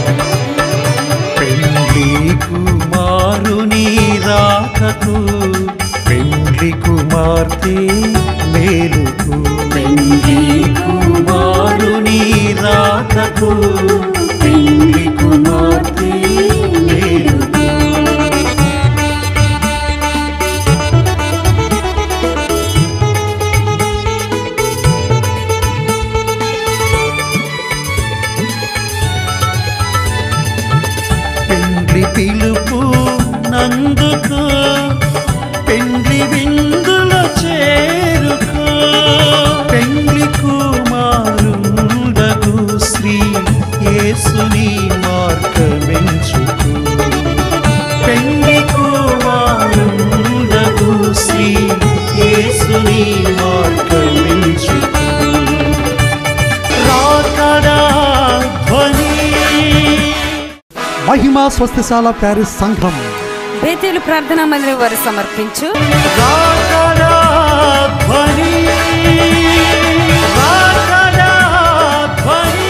పెండ్లి కుమారుని రాకకు పెండ్లి కుమార్తె మేలుకు పెండ్లి కుమారుని రాకకు పెండ్లి కుమార్తె మేలుకు పెండ్లి పిలుపు నందుకు పెండ్లి విందుల చేరుకో పెండ్లి కుమారుండగు శ్రీ యేసుని మార్గమెంచుకు పెండ్లి కుమారుండగు శ్రీ యేసుని మార్గమెంచుకు రాకడా ధ్వని మహిమా స్వస్తిశాల ప్యారిస్ సంఘం బేతేలు ప్రార్థనా మందిరం వారు సమర్పించు రాకడా ధ్వని రాకడా ధ్వని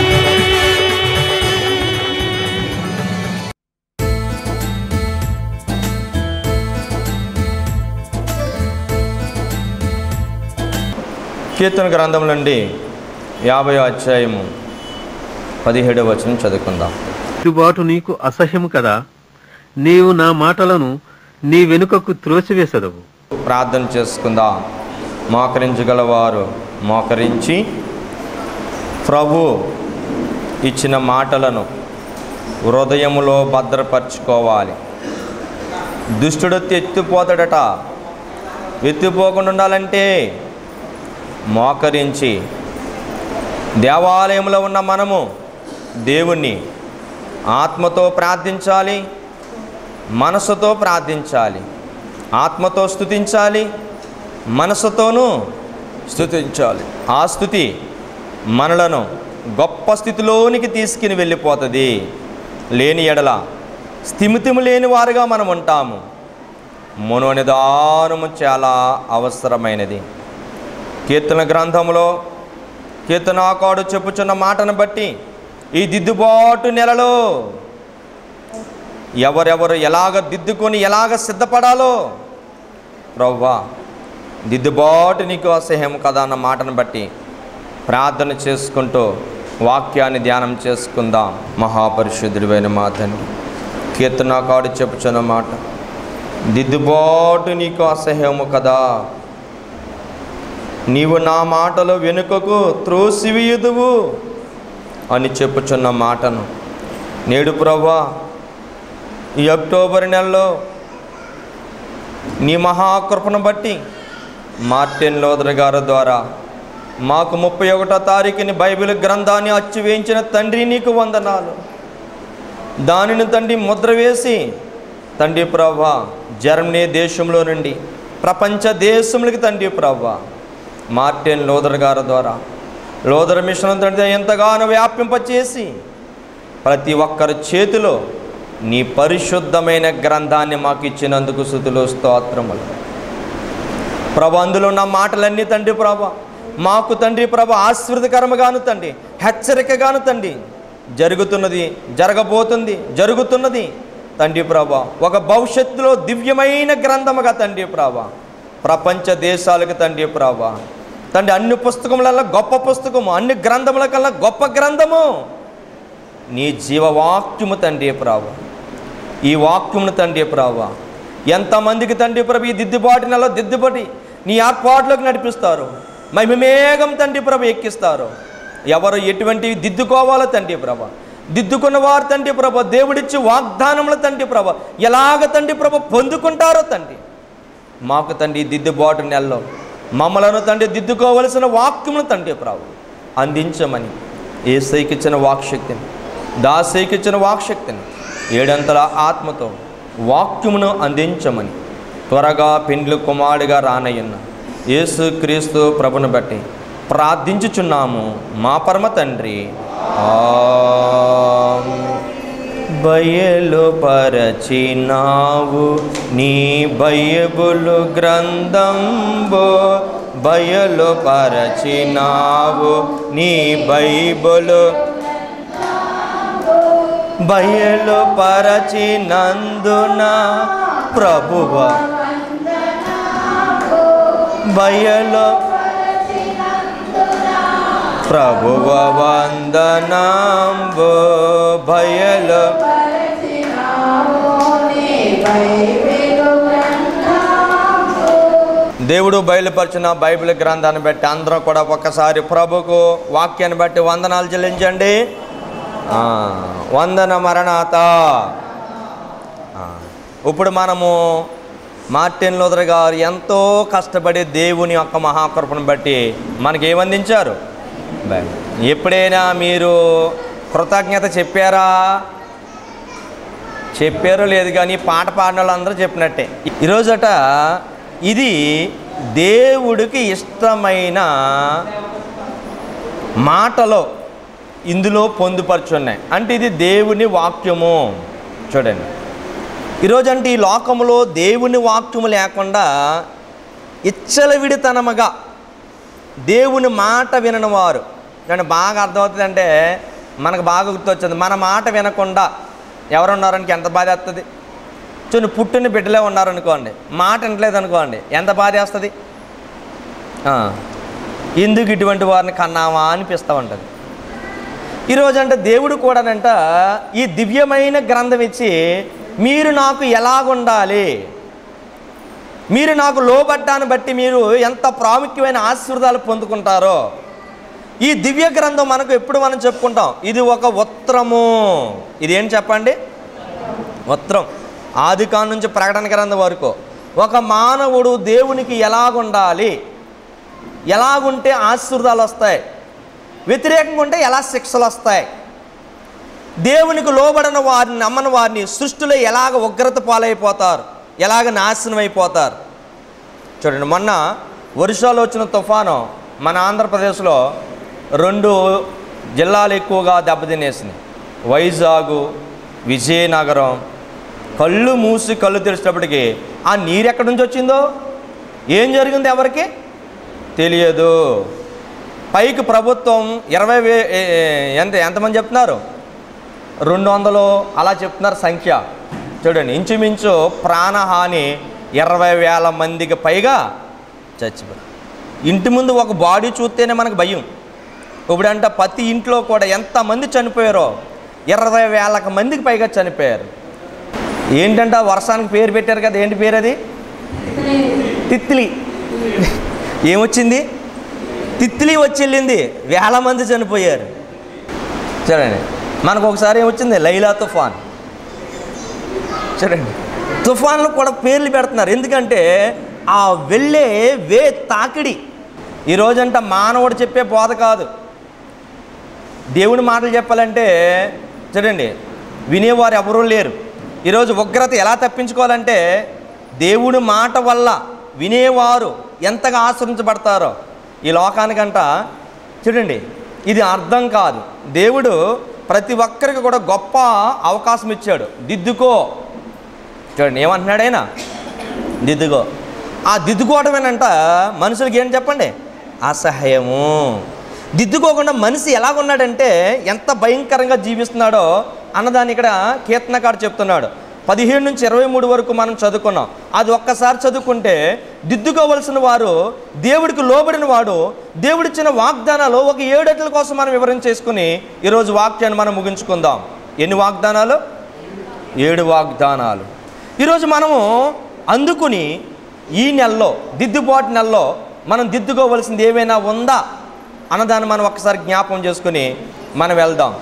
కీర్తన గ్రంథం నుండి యాభై అధ్యాయము పదిహేడవ వచనం చదువుకుందాం తిరుగుబాటు నీకు అసహ్యము కదా నీవు నా మాటలను నీ వెనుకకు త్రోసివేసదవు ప్రార్థన చేసుకుందాం మోకరించగలవారు మోకరించి ప్రభు ఇచ్చిన మాటలను హృదయములో భద్రపరచుకోవాలి దుష్టుడు ఎత్తిపోతాడట ఎత్తిపోకుండా ఉండాలంటే మోకరించి దేవాలయంలో ఉన్న మనము దేవుణ్ణి ఆత్మతో ప్రార్థించాలి మనసుతో ప్రార్థించాలి ఆత్మతో స్తుతించాలి మనసుతోనూ స్తుతించాలి ఆ స్థుతి మనలను గొప్ప స్థితిలోనికి తీసుకుని వెళ్ళిపోతుంది లేని ఎడల స్థిమితిము లేని వారుగా మనం ఉంటాము మనోనిదానము చాలా అవసరమైనది కీర్తన గ్రంథంలో కీర్తనాకాడు చెప్పుచున్న మాటను బట్టి ఈ దిద్దుబాటు నెలలో ఎవరెవరు ఎలాగ దిద్దుకొని ఎలాగ సిద్ధపడాలో ప్రవ్వా దిద్దుబాటు నీకు అసహ్యం కదా అన్న మాటను బట్టి ప్రార్థన చేసుకుంటూ వాక్యాన్ని ధ్యానం చేసుకుందాం మహాపరిశుద్ధుడివైన మా తండ్రి కీర్తనాకాడు చెప్పుచున్న మాట దిద్దుబాటు నీకు అసహ్యము కదా నీవు నా మాటలు వెనుకకు త్రోసివియుదువు అని చెప్పుచున్న మాటను నేడు ప్రభా ఈ అక్టోబర్ నెలలో నీ మహాకృపను బట్టి మార్టిన్ లోదర్ గారి ద్వారా మాకు ముప్పై ఒకటో తారీఖుని బైబిల్ గ్రంథాన్ని అచ్చు వేయించిన తండ్రి నీకు వందనాలు దానిని తండ్రి ముద్ర వేసి తండ్రి ప్రభా జర్మనీ దేశంలో నుండి ప్రపంచ దేశములకి తండ్రి ప్రభా మార్టిన్ లోదర్ గారి ద్వారా లోదర్ మిషన్ తండ్రి ఎంతగానో వ్యాపింపచేసి ప్రతి ఒక్కరి చేతిలో నీ పరిశుద్ధమైన గ్రంథాన్ని మాకు ఇచ్చినందుకు శృతులు స్తోత్రములు ప్రభ అందులో ఉన్న మాటలన్నీ తండ్రి ప్రభ మాకు తండ్రి ప్రభ ఆశీర్వదకరముగాను తండ్రి హెచ్చరికగాను తండ్రి జరుగుతున్నది జరగబోతుంది జరుగుతున్నది తండ్రి ప్రభ ఒక భవిష్యత్తులో దివ్యమైన గ్రంథముగా తండ్రి ప్రభ ప్రపంచ దేశాలకు తండ్రి ప్రభ తండ్రి అన్ని పుస్తకములలో గొప్ప పుస్తకము అన్ని గ్రంథముల కల్లా గొప్ప గ్రంథము నీ జీవవాక్యము తండ్రి ప్రభ ఈ వాక్యమును తండ్రి ప్రభ ఎంతమందికి తండ్రి ప్రభ ఈ దిద్దుబాటు నెల దిద్దుబడి నీ ఆత్పాటులోకి నడిపిస్తారు మహిమేఘం తండ్రి ప్రభ ఎక్కిస్తారు ఎవరు ఎటువంటివి దిద్దుకోవాలో తండ్రి ప్రభ దిద్దుకున్న వారు తండ్రి ప్రభ దేవుడిచ్చి వాగ్దానముల తండ్రి ప్రభ ఎలాగ తండ్రి ప్రభ పొందుకుంటారో తండ్రి మాకు తండ్రి ఈ దిద్దుబాటు నెలలో మమ్మలను తండ్రి దిద్దుకోవలసిన వాక్యమును తండ్రి ప్రభు అందించమని ఏ సైకిచ్చిన వాక్శక్తిని దాసైకిచ్చిన వాక్శక్తిని ఏడంతల ఆత్మతో వాక్యమును అందించమని త్వరగా పెండ్లు కుమారుడిగా రానయ్యున్న యేసు క్రీస్తు ప్రభును బట్టి ప్రార్థించుచున్నాము మా పరమ తండ్రి ఆమేన్. బయలుపరచినావు నీ బైబులు గ్రంథంబో బయలుపరచినావు నీ బైబులు బయలు పరచినందున ప్రభువ బయలు ప్రభువ వందనాంబు బయలు దేవుడు బయలుపరిచిన బైబిల్ గ్రంథాన్ని బట్టి అందరూ కూడా ఒక్కసారి ప్రభుకు వాక్యాన్ని బట్టి వందనాలు చెల్లించండి ఆ, వందన మరణాత ఆ, ఇప్పుడు మనము మార్టిన్ లూథర్ గారు ఎంతో కష్టపడి దేవుని యొక్క మహాకృపను బట్టి మనకి ఏమందించారు బైబిల్. ఎప్పుడైనా మీరు కృతజ్ఞత చెప్పారా చెప్పారో లేదు కానీ పాట పాడిన వాళ్ళందరూ చెప్పినట్టే ఈరోజట ఇది దేవుడికి ఇష్టమైన మాటలో ఇందులో పొందుపరుచున్నాయి అంటే ఇది దేవుని వాక్యము చూడండి ఈరోజు అంటే ఈ లోకములో దేవుని వాక్యము లేకుండా ఇచ్చలవిడితనముగా దేవుని మాట వినని వారు అంటే బాగా అర్థమవుతుంది అంటే మనకు బాగా గుర్తొచ్చింది మన మాట వినకుండా ఎవరున్నారనికి ఎంత బాధ వస్తుంది చూడండి పుట్టిన బిడ్డలే ఉన్నారనుకోండి మాట వినట్లేదు అనుకోండి ఎంత బాధ వేస్తుంది ఆ, ఎందుకు ఇటువంటి వారిని కన్నావా అనిపిస్తూ ఉంటుంది ఈరోజు అంటే దేవుడు కూడానంట ఈ దివ్యమైన గ్రంథం ఇచ్చి మీరు నాకు ఎలాగుండాలి మీరు నాకు లోబడ్డాన్ని బట్టి మీరు ఎంత ప్రాముఖ్యమైన ఆశీర్వాదాలు పొందుకుంటారో ఈ దివ్య గ్రంథం మనకు ఎప్పుడు మనం చెప్పుకుంటాం ఇది ఒక ఉత్తరము ఇది ఏం చెప్పండి ఉత్తరం ఆది కాలం నుంచి ప్రకటన గ్రంథం వరకు ఒక మానవుడు దేవునికి ఎలాగుండాలి ఎలాగుంటే ఆశీర్వాదాలు వస్తాయి వ్యతిరేకంగా ఉంటే ఎలా శిక్షలు వస్తాయి దేవునికి లోబడిన వారిని నమ్మని వారిని సృష్టిలో ఎలాగ ఉగ్రత పాలైపోతారు ఎలాగ నాశనం అయిపోతారు చూడండి మొన్న వర్షాలు వచ్చిన తుఫాను మన ఆంధ్రప్రదేశ్లో రెండు జిల్లాలు ఎక్కువగా దెబ్బతినేసినాయి వైజాగ్ విజయనగరం కళ్ళు మూసి కళ్ళు తెరిచేటప్పటికి ఆ నీరు ఎక్కడి నుంచి వచ్చిందో ఏం జరిగింది ఎవరికి తెలియదు పైకి ప్రభుత్వం ఇరవై వే ఏ- ఏ- ఎంత ఎంతమంది చెప్తున్నారు రెండు వందలు అలా చెప్తున్నారు సంఖ్య చూడండి ఇంచుమించు ప్రాణహాని ఇరవై వేల మందికి పైగా చచ్చిపోయారు ఇంటి ముందు ఒక బాడీ చూస్తేనే మనకు భయం ఇప్పుడంట ప్రతి ఇంట్లో కూడా ఎంతమంది చనిపోయారో ఇరవై వేలకు మందికి పైగా చనిపోయారు ఏంటంటే ఆ వర్షానికి పేరు పెట్టారు కదా ఏంటి పేరు అది తిత్లీ ఏమొచ్చింది తిత్లీ వచ్చి వెళ్ళింది వేల మంది చనిపోయారు చూడండి మనకు ఒకసారి ఏమొచ్చింది లైలా తుఫాన్ చూడండి తుఫాన్లు కూడా పేర్లు పెడుతున్నారు ఎందుకంటే ఆ వెళ్ళే వే తాకిడి ఈ రోజంట మానవుడు చెప్పే బోధ కాదు దేవుని మాటలు చెప్పాలంటే చూడండి వినేవారు ఎవరూ లేరు ఈరోజు ఉగ్రత ఎలా తప్పించుకోవాలంటే దేవుడి మాట వల్ల వినేవారు ఎంతగా ఆశ్రయించబడతారో ఈ లోకానికంట చూడండి ఇది అర్థం కాదు దేవుడు ప్రతి ఒక్కరికి కూడా గొప్ప అవకాశం ఇచ్చాడు దిద్దుకో చూడండి ఏమంటున్నాడైనా దిద్దుకో ఆ దిద్దుకోవడమేనంట మనుషులకి ఏం చెప్పండి అసహ్యము దిద్దుకోకుండా మనిషి ఎలాగున్నాడంటే ఎంత భయంకరంగా జీవిస్తున్నాడో అన్నదాన్ని ఇక్కడ కీర్తనకాడు చెప్తున్నాడు పదిహేడు నుంచి ఇరవై మూడు వరకు మనం చదువుకున్నాం అది ఒక్కసారి చదువుకుంటే దిద్దుకోవలసిన వారు దేవుడికి లోబడిన వాడు దేవుడిచ్చిన వాగ్దానాలు ఒక ఏడేట్ల కోసం మనం వివరణ చేసుకుని ఈరోజు వాక్యాన్ని మనం ముగించుకుందాం ఎన్ని వాగ్దానాలు ఏడు వాగ్దానాలు ఈరోజు మనము అందుకుని ఈ నెలలో దిద్దుబాటు నెలలో మనం దిద్దుకోవలసింది ఏమైనా ఉందా అన్నదాన్ని మనం ఒక్కసారి జ్ఞాపకం చేసుకుని మనం వెళ్దాం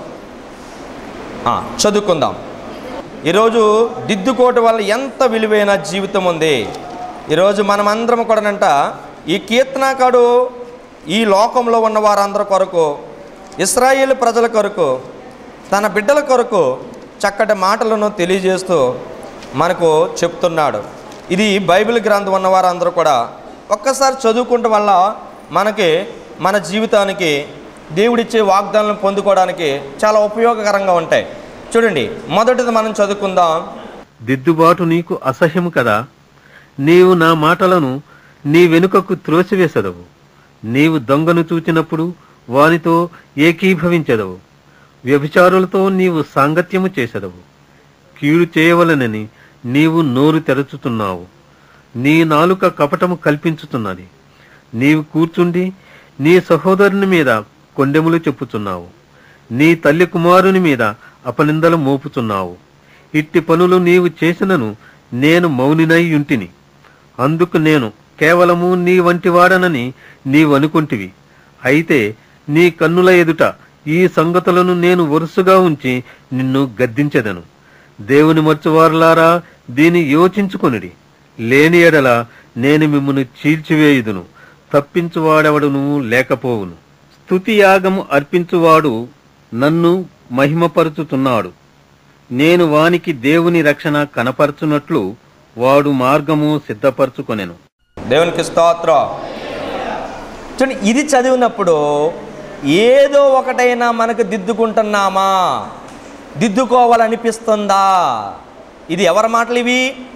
ఆ, చదువుకుందాం ఈరోజు దిద్దుకోవటం వల్ల ఎంత విలువైన జీవితం ఉంది ఈరోజు మనమందరం కూడానంట ఈ కీర్తనాకాడు ఈ లోకంలో ఉన్న వారందరి కొరకు ఇస్రాయేల్ ప్రజల కొరకు తన బిడ్డల కొరకు చక్కటి మాటలను తెలియజేస్తూ మనకు చెప్తున్నాడు ఇది బైబిల్ గ్రంథం ఉన్న వారందరూ కూడా ఒక్కసారి చదువుకుంటం వల్ల మనకి మన జీవితానికి దేవుడిచ్చే వాగ్దానాలను పొందుకోవడానికి చాలా ఉపయోగకరంగా ఉంటాయి చూడండి మొదటిది మనం చదువుకుందాం దిద్దుబాటు నీకు అసహ్యము కదా నీవు నా మాటలను నీ వెనుకకు త్రోసివేసెదవు నీవు దొంగను చూచినప్పుడు వానితో ఏకీభవించెదవు వ్యభిచారులతో నీవు సాంగత్యము చేసెదవు కీడు చేయవలనని నీవు నోరు తెరచుతున్నావు నీ నాలుక కపటము కల్పించుతున్నది నీవు కూర్చుండి నీ సహోదరుని మీద కొండెములు చెప్పుచున్నావు నీ తల్లి కుమారుని మీద అపనిందలు మోపుచున్నావు ఇట్టి పనులు నీవు చేసినను నేను మౌనినై యుంటిని అందుకు నేను కేవలము నీ వంటి వాడనని నీవనుకుంటివి అయితే నీ కన్నుల ఎదుట ఈ సంగతులను నేను వరుసగా ఉంచి నిన్ను గద్దించెదను దేవుని మర్చువారులారా దీని యోచించుకొనిడి లేని ఎడల నేను మిమ్మను చీల్చివేయుదును తప్పించువాడెవడును లేకపోవును స్తుతి యాగము అర్పించువాడు నన్ను మహిమపరుచుతున్నాడు నేను వానికి దేవుని రక్షణ కనపరచునట్లు వాడు మార్గము సిద్ధపరచుకొనెను దేవునికి స్తోత్రం చూడండి ఇది చదివినప్పుడు ఏదో ఒకటైనా మనకు దిద్దుకుంటున్నామా దిద్దుకోవాలనిపిస్తుందా ఇది ఎవరి మాటలు ఇవి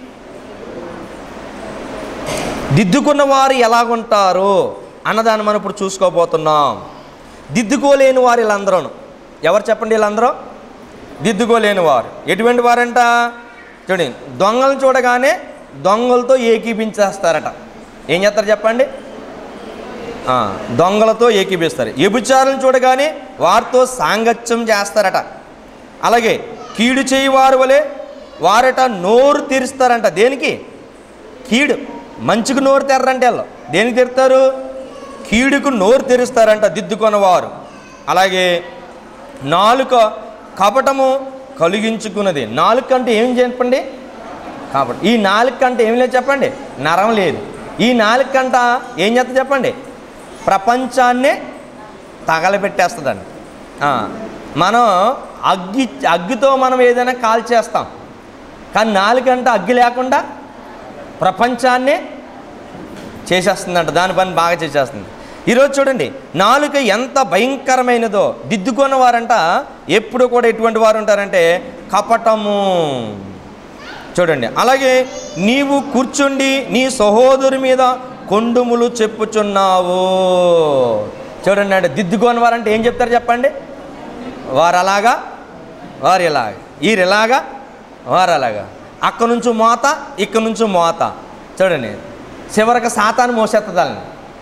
దిద్దుకున్న వారు ఎలాగుంటారు అన్నదాన్ని మనం ఇప్పుడు చూసుకోబోతున్నాం దిద్దుకోలేని వారు వీళ్ళందరూ ఎవరు చెప్పండి వీళ్ళందరూ దిద్దుకోలేని వారు ఎటువంటి వారంట చూడండి దొంగలను చూడగానే దొంగలతో ఏకీపించేస్తారట ఏం చేస్తారు చెప్పండి ఆ, దొంగలతో ఏకీపిస్తారు ఎబుచారులను చూడగానే వారితో సాంగత్యం చేస్తారట అలాగే కీడు చేయి వారు వలె వారట నోరు తెరుస్తారంట దేనికి కీడు మంచికి నోరు తెర్రంటే వాళ్ళు దేనికి తెరుస్తారు కీడుకు నోరు తెరుస్తారంట దిద్దుకొనవారు అలాగే నాలుక కపటము కలిగించుకున్నది నాలుక అంటే ఏం చెప్పండి కాబట్టి ఈ నాలుక అంటే ఏం లేదు చెప్పండి నరం లేదు ఈ నాలుక కంట ఏం చేస్తా చెప్పండి ప్రపంచాన్నే తగలబెట్టేస్తుందండి ఆ, మనం అగ్గి అగ్గితో మనం ఏదైనా కాల్ చేస్తాం కానీ నాలుగంట అగ్గి లేకుండా ప్రపంచాన్నే చేసేస్తుందంట దాని పని బాగా చేసేస్తుంది ఈరోజు చూడండి నాలుక ఎంత భయంకరమైనదో దిద్దుకున్న వారంట ఎప్పుడు కూడా ఎటువంటి వారు ఉంటారంటే కపటము చూడండి అలాగే నీవు కూర్చుండి నీ సహోదరు మీద కొండుములు చెప్పుచున్నావు చూడండి అంటే దిద్దుకోని వారంటే ఏం చెప్తారు చెప్పండి వారు అలాగా వారు ఇలాగా వీరు ఇలాగా వారు అలాగా అక్కడ నుంచి మోత ఇక్కడ నుంచి మోత చూడండి చివరికి సాతాను మోసేస్తుందని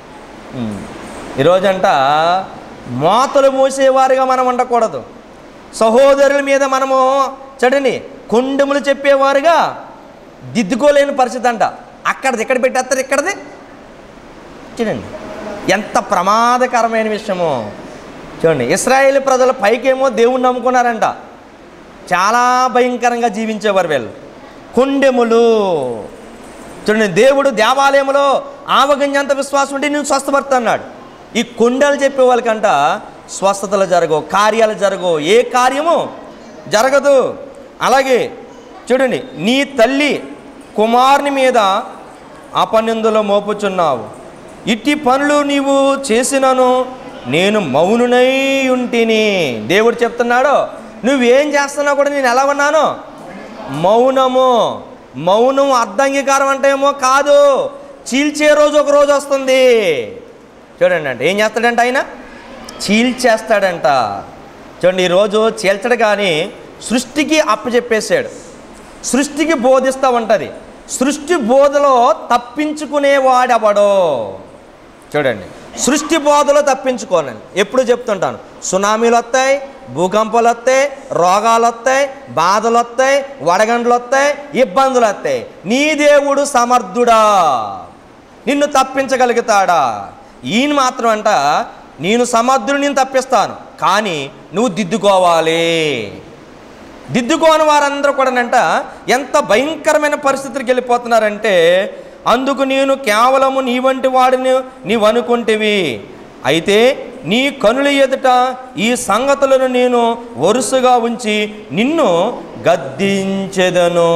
ఈరోజంట మోతలు మోసేవారుగా మనం ఉండకూడదు సహోదరుల మీద మనము చూడండి కొండములు చెప్పేవారుగా దిద్దుకోలేని పరిస్థితి అంట అక్కడిది ఎక్కడ పెట్టేస్తారు ఇక్కడది చూడండి ఎంత ప్రమాదకరమైన విషయమో చూడండి ఇస్రాయేల్ ప్రజల పైకేమో దేవుణ్ణి నమ్ముకున్నారంట చాలా భయంకరంగా జీవించేవారు వీళ్ళు కొండెములు చూడండి దేవుడు దేవాలయంలో ఆవగంజంత విశ్వాసం ఉంటే నేను స్వస్థపడుతున్నాడు ఈ కొండలు చెప్పే వాళ్ళకంట స్వస్థతలు జరగవు కార్యాలు జరగవు ఏ కార్యము జరగదు అలాగే చూడండి నీ తల్లి కుమారుని మీద అపనిందులో మోపుచున్నావు ఇట్టి పనులు నీవు చేసినను నేను మౌనునై ఉంటిని దేవుడు చెప్తున్నాడు నువ్వేం చేస్తున్నావు కూడా నేను ఎలా ఉన్నాను మౌనము మౌనం అర్ధంగీకారం అంటే ఏమో కాదు చీల్చే రోజు ఒక రోజు వస్తుంది చూడండి అంటే ఏం చేస్తాడంట ఆయన చీల్చేస్తాడంట చూడండి ఈరోజు చీల్చడు కానీ సృష్టికి అప్పచెప్పేశాడు సృష్టికి బోధిస్తూ ఉంటుంది సృష్టి బోధలో తప్పించుకునేవాడెవడో చూడండి సృష్టి బోధలో తప్పించుకోనండి ఎప్పుడు చెప్తుంటాను సునామీలు వస్తాయి భూకంపాలు వస్తాయి రోగాలు వస్తాయి బాధలు వస్తాయి వడగండ్లు వస్తాయి ఇబ్బందులు వస్తాయి నీ దేవుడు సమర్థుడా నిన్ను తప్పించగలుగుతాడా ఈయన మాత్రం అంట నేను సమర్థుడు నేను తప్పిస్తాను కానీ నువ్వు దిద్దుకోవాలి దిద్దుకోని వారందరూ కూడానంట ఎంత భయంకరమైన పరిస్థితికి వెళ్ళిపోతున్నారంటే అందుకు నేను కేవలము నీ వంటి వాడిని నీవు అనుకుంటేవి అయితే నీ కనుల ఎదుట ఈ సంగతులను నేను వరుసగా ఉంచి నిన్ను గద్దించెదను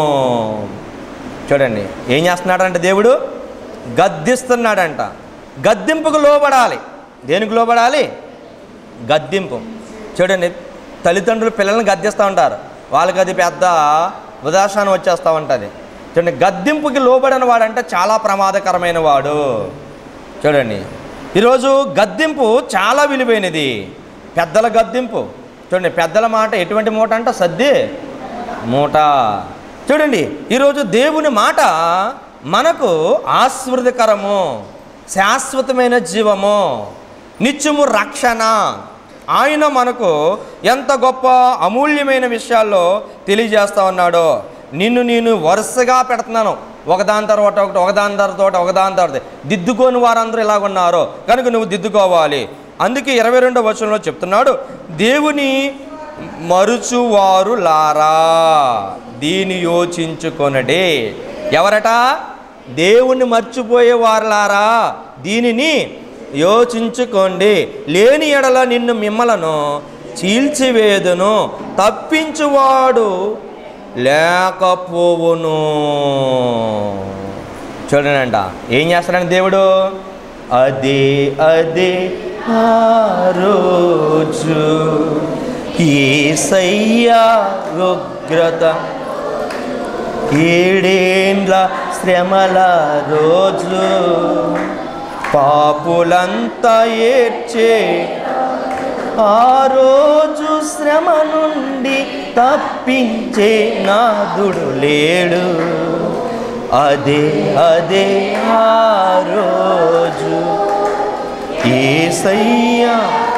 చూడండి ఏం చేస్తున్నాడంట దేవుడు గద్దిస్తున్నాడంట గద్దింపుకు లోబడాలి దేనికి లోబడాలి గద్దింపు చూడండి తల్లిదండ్రులు పిల్లల్ని గద్దిస్తూ ఉంటారు వాళ్ళకి అది పెద్ద ఉదాసనం వచ్చేస్తూ ఉంటుంది చూడండి గద్దింపుకి లోబడిన వాడంటే చాలా ప్రమాదకరమైన వాడు చూడండి ఈరోజు గద్దింపు చాలా విలువైనది పెద్దల గద్దింపు చూడండి పెద్దల మాట ఎటువంటి మూట అంట సద్ది మూట చూడండి ఈరోజు దేవుని మాట మనకు ఆస్వృతికరము శాశ్వతమైన జీవము నిత్యము రక్షణ ఆయన మనకు ఎంత గొప్ప అమూల్యమైన విషయాల్లో తెలియజేస్తా ఉన్నాడో నిన్ను నేను వరుసగా పెడుతున్నాను ఒకదాని తర్వాత ఒకటి ఒకదాని తర్వాత ఒకటి ఒకదాని తర్వాత దిద్దుకోని వారందరూ ఇలాగున్నారు కనుక నువ్వు దిద్దుకోవాలి అందుకే ఇరవై రెండో వచనంలో చెప్తున్నాడు దేవుని మరుచువారు లారా దీని యోచించుకొనడే ఎవరట దేవుణ్ణి మర్చిపోయేవారులారా దీనిని యోచించుకోండి లేని ఎడల నిన్ను మిమ్మలను చీల్చివేదును తప్పించువాడు లేకపోవును చూడండి ఏం చేస్తాడండి దేవుడు అదే అదే ఆ రోజు ఏసయ్యా ఉగ్రత ఏడేండ్ల శ్రమల రోజు పాపులంతా ఏడ్చే ఆ రోజు శ్రమ నుండి తప్పించే నాదుడు లేడు అదే అదే ఆ రోజు ఏసయ్యా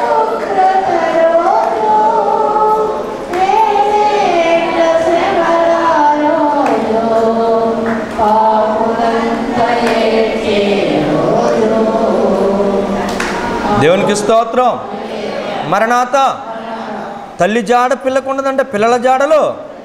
దేవునికి స్తోత్రం మరణాత తల్లి జాడ పిల్లకు ఉండదంటే పిల్లల జాడలు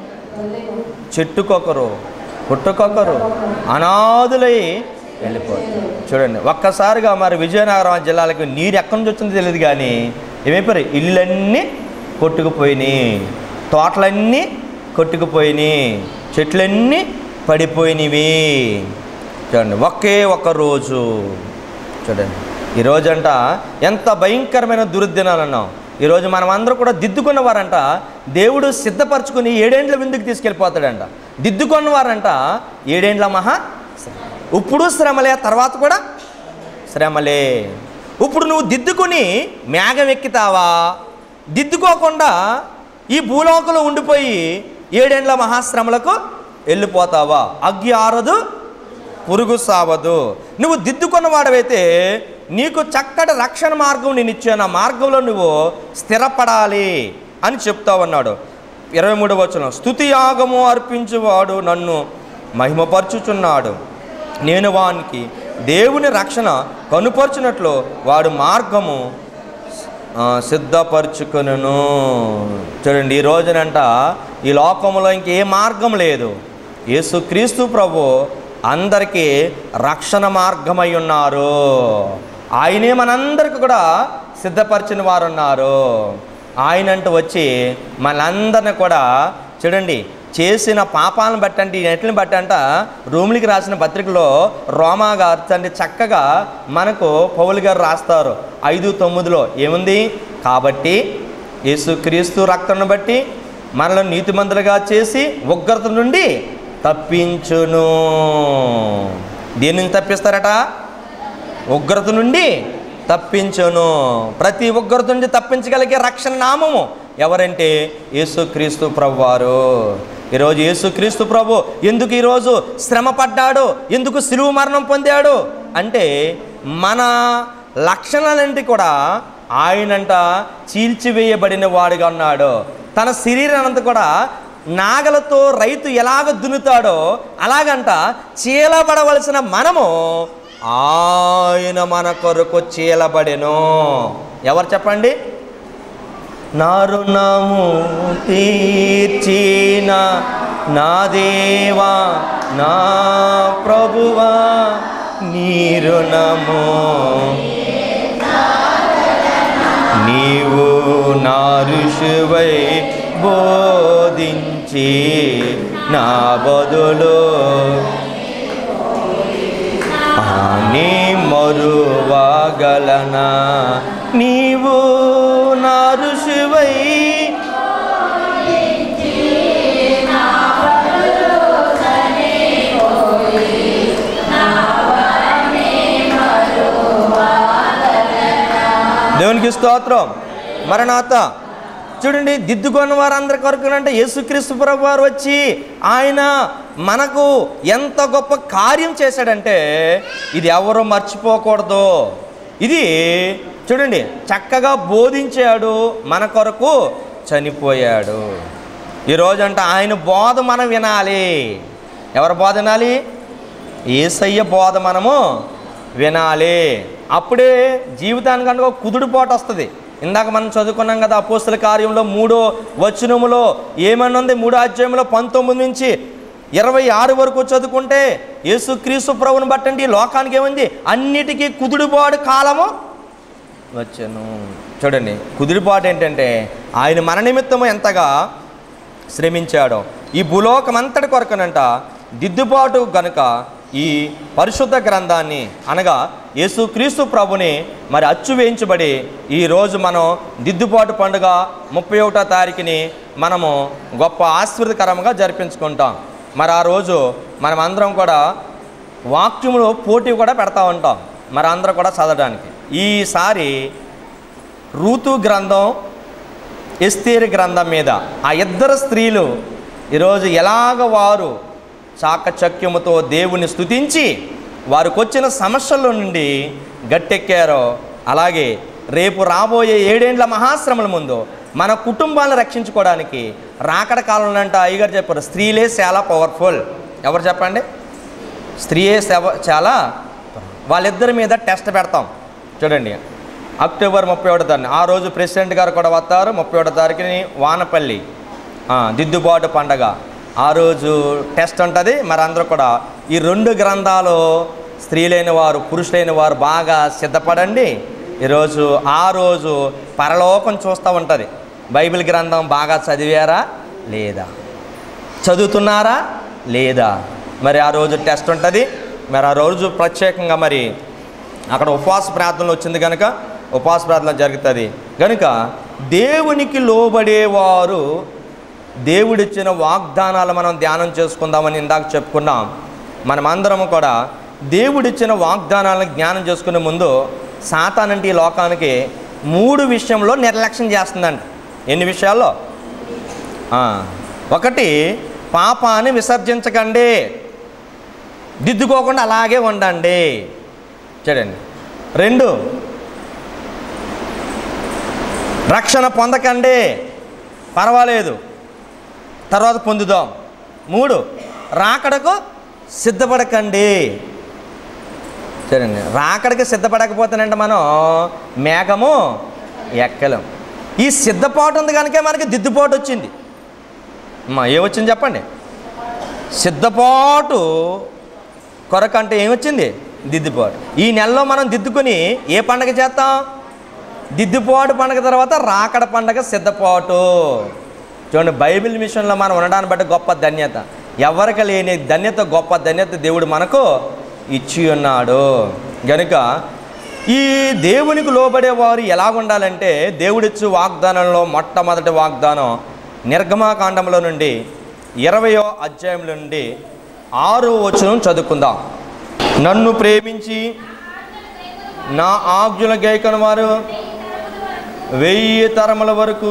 చెట్టుకొకరు పుట్టుకొకరు అనాథులై వెళ్ళిపోతారు చూడండి ఒక్కసారిగా మరి విజయనగరం జిల్లాలకు నీరు ఎక్కడి నుంచి వచ్చిందో తెలియదు కానీ ఏమైపోయారు ఇళ్ళన్నీ కొట్టుకుపోయినాయి తోటలన్నీ కొట్టుకుపోయినాయి చెట్లన్నీ పడిపోయినవి చూడండి ఒకే ఒక్క రోజు చూడండి ఈ రోజంట ఎంత భయంకరమైన దుర్దినాలు అన్నాం ఈరోజు మనం అందరూ కూడా దిద్దుకున్న వారంట దేవుడు సిద్ధపరచుకుని ఏడేండ్ల విందుకు తీసుకెళ్ళిపోతాడంట దిద్దుకున్న వారంట ఏడేండ్ల మహా ఇప్పుడు శ్రమలే తర్వాత కూడా శ్రమలే ఇప్పుడు నువ్వు దిద్దుకుని మేఘం ఎక్కుతావా దిద్దుకోకుండా ఈ భూలోకంలో ఉండిపోయి ఏడేండ్ల మహాశ్రమలకు వెళ్ళిపోతావా అగ్గి ఆరదు పురుగు సావదు నువ్వు దిద్దుకున్న వాడవైతే నీకు చక్కటి రక్షణ మార్గం నేను ఇచ్చాను ఆ మార్గంలో నువ్వు స్థిరపడాలి అని చెప్తా ఉన్నాడు ఇరవై మూడు వచనం స్థుతి యాగము అర్పించువాడు నన్ను మహిమపరచుచున్నాడు నేను వానికి దేవుని రక్షణ కనుపరుచున్నట్లు వాడు మార్గము ఆ, సిద్ధపరచుకొనును చూడండి ఈ రోజునంట ఈ లోకంలో ఇంకే మార్గం లేదు యేసుక్రీస్తు ప్రభు అందరికీ రక్షణ మార్గమై ఉన్నారు ఆయనే మనందరికి కూడా సిద్ధపరిచిన వారు ఉన్నారు ఆయన అంటూ వచ్చి మనందరిని కూడా చూడండి చేసిన పాపాలను బట్టండి ఈ నెట్లను బట్టంట రూములకి రాసిన పత్రికలో రోమా గారు తండ్రి చక్కగా మనకు పౌలు గారు రాస్తారు ఐదు తొమ్మిదిలో ఏముంది కాబట్టి యేసుక్రీస్తు రక్తను బట్టి మనల్ని నీతిమంతులుగా చేసి ఉగ్రత నుండి తప్పించును దేని నుంచి తప్పిస్తారట ఉగ్రత నుండి తప్పించును ప్రతి ఉగ్రత నుండి తప్పించగలిగే రక్షణ నామము ఎవరంటే యేసుక్రీస్తు ప్రభు వారు ఈరోజు యేసుక్రీస్తు ప్రభు ఎందుకు ఈరోజు శ్రమ పడ్డాడు ఎందుకు సిలువు మరణం పొందాడు అంటే మన లక్షణాలంటి కూడా ఆయనంట చీల్చివేయబడిన వాడుగా ఉన్నాడు తన శరీరానంతా కూడా నాగలతో రైతు ఎలాగ దున్నుతాడో అలాగంట చీలబడవలసిన మనము ఆయన మన కొరకు చీలబడెను ఎవరు చెప్పండి నా రుణము తీర్చిన నా దేవా నా ప్రభువా నీ రుణము నీవు నా ఋషువై బోధించి నా బదులు నీ మరువగలనా నీవు నా ఋషివై దేవునికి స్తోత్రం మరణాత చూడండి దిద్దుకున్న వారందరి కొరకు అంటే యేసుక్రీస్తు ప్రభు వారు వచ్చి ఆయన మనకు ఎంత గొప్ప కార్యం చేశాడంటే ఇది ఎవరు మర్చిపోకూడదు ఇది చూడండి చక్కగా బోధించాడు మన కొరకు చనిపోయాడు ఈరోజు అంటే ఆయన బోధ మనం వినాలి ఎవరి బోధ వినాలి ఏసయ్య బోధ మనము వినాలి అప్పుడే జీవితానికి ఒక కుదుడుపోటు వస్తుంది ఇందాక మనం చదువుకున్నాం కదా అపోస్తుల కార్యంలో మూడో వచనములో ఏమని ఉంది మూడో అధ్యాయంలో పంతొమ్మిది నుంచి ఇరవై ఆరు వరకు చదువుకుంటే యేసుక్రీస్తు ప్రభుని బట్టండి ఈ లోకానికి ఏముంది అన్నిటికీ కుదుడుబాటు కాలము వచ్చాను చూడండి కుదిరిపాటు ఏంటంటే ఆయన మన నిమిత్తము ఎంతగా శ్రమించాడో ఈ భూలోకమంతటి కొరకనంట దిద్దుబాటు గనుక ఈ పరిశుద్ధ గ్రంథాన్ని అనగా యేసుక్రీస్తు ప్రభుని మరి అచ్చు వేయించబడి ఈరోజు మనం దిద్దుబాటు పండుగ ముప్పై ఒకటో తారీఖుని మనము గొప్ప ఆశీర్వదకరంగా జరిపించుకుంటాం మరి ఆ రోజు మనం అందరం కూడా వాక్యములో పోటీ కూడా పెడతా ఉంటాం మరి అందరం కూడా చదవడానికి ఈసారి ఋతు గ్రంథం ఎస్తేరి గ్రంథం మీద ఆ ఇద్దరు స్త్రీలు ఈరోజు ఎలాగ వారు చాకచక్యముతో దేవుని స్తుతించి వారికి వచ్చిన సమస్యల నుండి గట్టెక్కారో అలాగే రేపు రాబోయే ఏడేండ్ల మహాశ్రమల ముందు మన కుటుంబాలను రక్షించుకోవడానికి రాకడ కాలంలో అంట అయ్యగారు చెప్పారు స్త్రీలే చాలా పవర్ఫుల్ ఎవరు చెప్పండి స్త్రీయే సేవ చాలా వాళ్ళిద్దరి మీద టెస్ట్ పెడతాం చూడండి అక్టోబర్ ముప్పై ఒకటో తారీఖు ఆ రోజు ప్రెసిడెంట్ గారు కూడా వస్తారు ముప్పై ఒకటో తారీఖుని వానపల్లి ఆ, దిద్దుబాటు పండగ ఆ రోజు టెస్ట్ ఉంటుంది మరి అందరూ కూడా ఈ రెండు గ్రంథాలు స్త్రీలైన వారు పురుషులైన వారు బాగా సిద్ధపడండి ఈరోజు ఆ రోజు పరలోకం చూస్తూ ఉంటుంది బైబిల్ గ్రంథం బాగా చదివారా లేదా చదువుతున్నారా లేదా మరి ఆ రోజు టెస్ట్ ఉంటుంది మరి ఆ రోజు ప్రత్యేకంగా మరి అక్కడ ఉపవాస ప్రార్థనలు వచ్చింది కనుక ఉపవాస ప్రార్థన జరుగుతుంది కనుక దేవునికి లోబడేవారు దేవుడిచ్చిన వాగ్దానాలు మనం ధ్యానం చేసుకుందామని ఇందాక చెప్పుకున్నాం మనమందరం కూడా దేవుడిచ్చిన వాగ్దానాలను జ్ఞానం చేసుకునే ముందు సాతానంటే ఈ లోకానికి మూడు విషయంలో నిర్లక్ష్యం చేస్తుందండి ఎన్ని విషయాల్లో ఆ, ఒకటి పాపాన్ని విసర్జించకండి దిద్దుకోకుండా అలాగే ఉండండి చూడండి రెండు రక్షణ పొందకండి పర్వాలేదు తర్వాత పొందుదాం మూడు రాకడకు సిద్ధపడకండి చూడండి రాకడికి సిద్ధపడకపోతేనంటే మనం మేఘము ఎక్కలేం ఈ సిద్ధపాటు ఉంది కనుక మనకి దిద్దుపాటు వచ్చింది అమ్మా ఏమొచ్చింది చెప్పండి సిద్ధపాటు కొరకు అంటే ఏమొచ్చింది దిద్దుపాటు ఈ నెలలో మనం దిద్దుకొని ఏ పండగ చేస్తాం దిద్దుపాటు పండగ తర్వాత రాకడ పండగ సిద్ధపాటు చూడండి బైబిల్ మిషన్లో మనం ఉండడాన్ని బట్టి గొప్ప ధన్యత ఎవరికి లేని ధన్యత గొప్ప ధన్యత దేవుడు మనకు ఇచ్చి ఉన్నాడు గనుక ఈ దేవునికి లోబడేవారు ఎలాగ ఉండాలంటే దేవుడిచ్చు వాగ్దానంలో మొట్టమొదటి వాగ్దానం నిర్గమాకాండంలో నుండి ఇరవయో అధ్యాయం నుండి ఆరో వచనం చదువుకుందాం నన్ను ప్రేమించి నా ఆజ్ఞల గైకని వారు వెయ్యి తరముల వరకు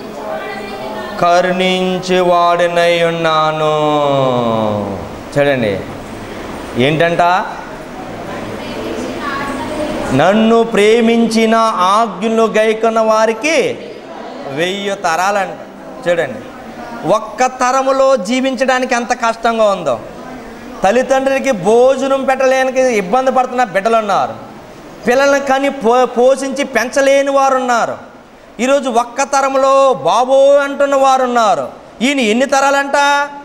కరుణించి వాడినై ఉన్నాను చూడండి ఏంటంట నన్ను ప్రేమించిన ఆజ్ఞలు గైకొన్న వారికి వెయ్యి తరాలంట చూడండి ఒక్క తరములో జీవించడానికి ఎంత కష్టంగా ఉందో తల్లిదండ్రులకి భోజనం పెట్టలేనికి ఇబ్బంది పడుతున్న బిడ్డలు ఉన్నారు పిల్లల్ని కానీ పో పోషించి పెంచలేని వారు ఉన్నారు ఈరోజు ఒక్క తరంలో బాబో అంటున్న వారు ఉన్నారు ఈయన ఎన్ని తరాలంట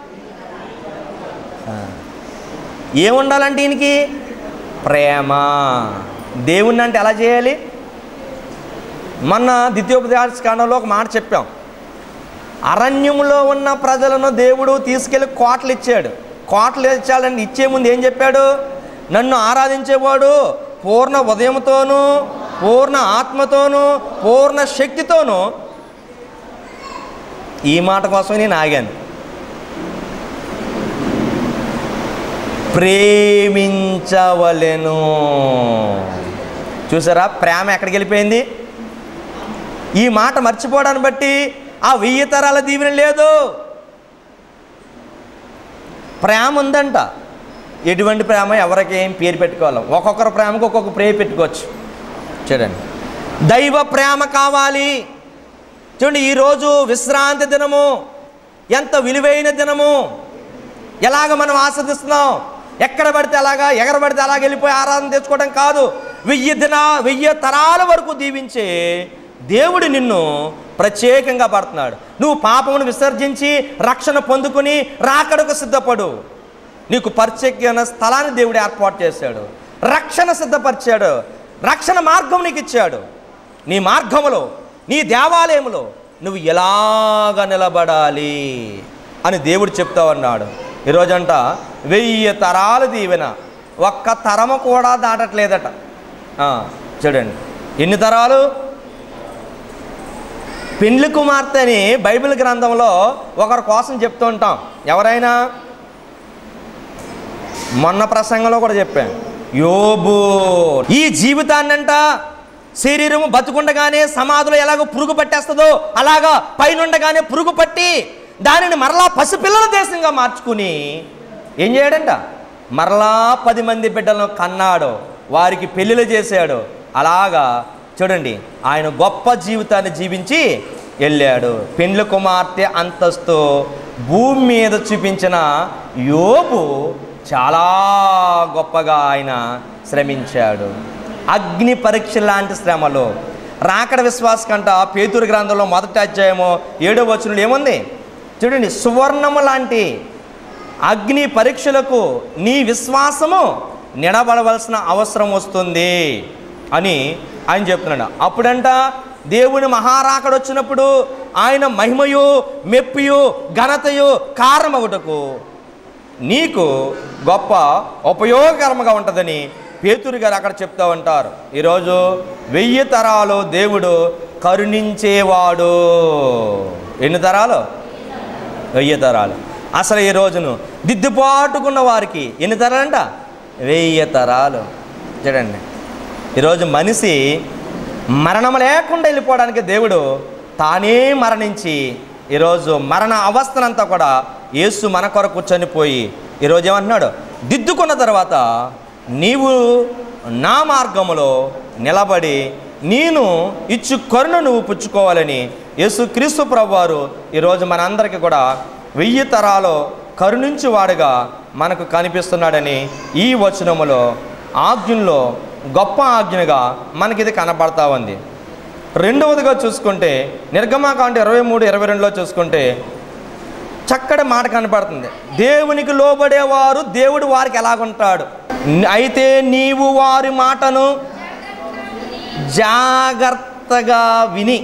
ఆ. ఏముండాలంటే ఈయనకి ప్రేమ దేవుణ్ణి అంటే ఎలా చేయాలి మొన్న ద్వితీయోపదేశ కాండంలో ఒక మాట చెప్పాం అరణ్యంలో ఉన్న ప్రజలను దేవుడు తీసుకెళ్ళి కోటలు ఇచ్చాడు కోటలు ఇచ్చాడంటే ఇచ్చే ముందు ఏం చెప్పాడు నన్ను ఆరాధించేవాడు పూర్ణ ఉదయంతోనూ పూర్ణ ఆత్మతోనూ పూర్ణ శక్తితోనూ ఈ మాట కోసం నేను ఆగాను ప్రేమించవలెను చూసారా ప్రేమ ఎక్కడికి వెళ్ళిపోయింది ఈ మాట మర్చిపోవడాన్ని బట్టి ఆ వెయ్యి తరాల దీవెన లేదు ప్రేమ ఉందంట ఎటువంటి ప్రేమ ఎవరికి ఏం పేరు పెట్టుకోవాలి ఒక్కొక్కరు ప్రేమకు ఒక్కొక్క పేరు పెట్టుకోవచ్చు చూడండి దైవ ప్రేమ కావాలి చూడండి ఈరోజు విశ్రాంతి దినము ఎంత విలువైన దినము ఎలాగ మనం ఆస్వాదిస్తున్నాం ఎక్కడ పడితే అలాగా ఎగరబడితే అలాగ వెళ్ళిపోయి ఆరాధన తెచ్చుకోవడం కాదు వెయ్యి దిన వెయ్యి తరాల వరకు దీవించే దేవుడు నిన్ను ప్రత్యేకంగా పడుతున్నాడు నువ్వు పాపమును విసర్జించి రక్షణ పొందుకుని రాకడకు సిద్ధపడు నీకు ప్రత్యేకమైన స్థలాన్ని దేవుడు ఏర్పాటు చేశాడు రక్షణ సిద్ధపరిచాడు రక్షణ మార్గం నీకు ఇచ్చాడు నీ మార్గములో నీ దేవాలయములో నువ్వు ఎలాగ నిలబడాలి అని దేవుడు చెప్తా ఉన్నాడు ఈరోజంట వెయ్యి తరాలు దీవెన ఒక్క తరము కూడా దాటట్లేదట ఆ, చూడండి ఎన్ని తరాలు పెండ్లి కుమార్తె అని బైబిల్ గ్రంథంలో ఒకరి కోసం చెప్తూ ఉంటాం ఎవరైనా మొన్న ప్రసంగంలో కూడా చెప్పాను యోబు ఈ జీవితాన్నంట శరీరము బతుకుండగానే సమాధిలో ఎలాగో పురుగు పట్టేస్తుందో అలాగా పైనుండగానే పురుగు పట్టి దానిని మరలా పసిపిల్లల దేశంగా మార్చుకుని ఏం చేయడంట మరలా పది మంది బిడ్డలను కన్నాడు వారికి పెళ్ళిళ్ళు చేశాడు అలాగా చూడండి ఆయన గొప్ప జీవితాన్ని జీవించి వెళ్ళాడు పెండ్లి కుమార్తె అంతస్తు భూమి మీద చూపించిన యోబు చాలా గొప్పగా ఆయన శ్రమించాడు అగ్ని పరీక్ష లాంటి శ్రమలు రాకడ విశ్వాస కంట పేతురు గ్రంథంలో మొదటి అధ్యాయము ఏడో వచనంలో ఏముంది చూడండి సువర్ణము లాంటి అగ్ని పరీక్షలకు నీ విశ్వాసము నిలబడవలసిన అవసరం వస్తుంది అని ఆయన చెప్తున్నాడు అప్పుడంట దేవుని మహారాకడ వచ్చినప్పుడు ఆయన మహిమయు మెప్పియు ఘనతయు కారణమగుటకు నీకు గొప్ప ఉపయోగకరంగా ఉంటుందని పేతురు గారు అక్కడ చెప్తూ ఉంటారు ఈరోజు వెయ్యి తరాలు దేవుడు కరుణించేవాడు ఎన్ని తరాలు వెయ్యి తరాలు అసలు ఈ రోజును దిద్దుబాటుకున్న వారికి ఎన్ని తరాలంట వెయ్యి తరాలు చూడండి ఈరోజు మనిషి మరణం లేకుండా వెళ్ళిపోవడానికి దేవుడు తానే మరణించి ఈరోజు మరణ అవస్థనంతా కూడా యేసు మన కొరకు చనిపోయి ఈరోజు ఏమంటున్నాడు దిద్దుకున్న తర్వాత నీవు నా మార్గములో నిలబడి నేను ఇచ్చు కరుణ నువ్వు పుచ్చుకోవాలని యేసు క్రీస్తు ప్రభువారు ఈరోజు మనందరికీ కూడా వెయ్యి తరాలు కరుణించి వాడుగా మనకు కనిపిస్తున్నాడని ఈ వచనములో ఆజ్ఞల్లో గొప్ప ఆజ్ఞగా మనకిది కనబడతా ఉంది రెండవదిగా చూసుకుంటే నిర్గమాకాండ ఇరవై మూడు ఇరవై రెండులో చూసుకుంటే చక్కటి మాట కనపడుతుంది దేవునికి లోబడేవారు దేవుడు వారికి ఎలాగుంటాడు అయితే నీవు వారి మాటను జాగ్రత్తగా విని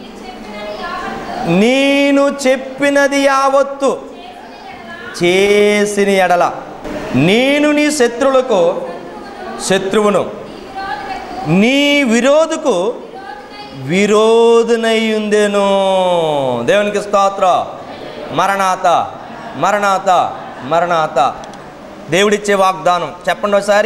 నేను చెప్పినది యావత్తు చేసిన ఎడల నేను నీ శత్రువులకు శత్రువును నీ విరోధకు విరోధునయ్యుందెను దేవునికి స్తోత్ర మరణాత మరణాత మరణాత దేవుడిచ్చే వాగ్దానం చెప్పండి ఒకసారి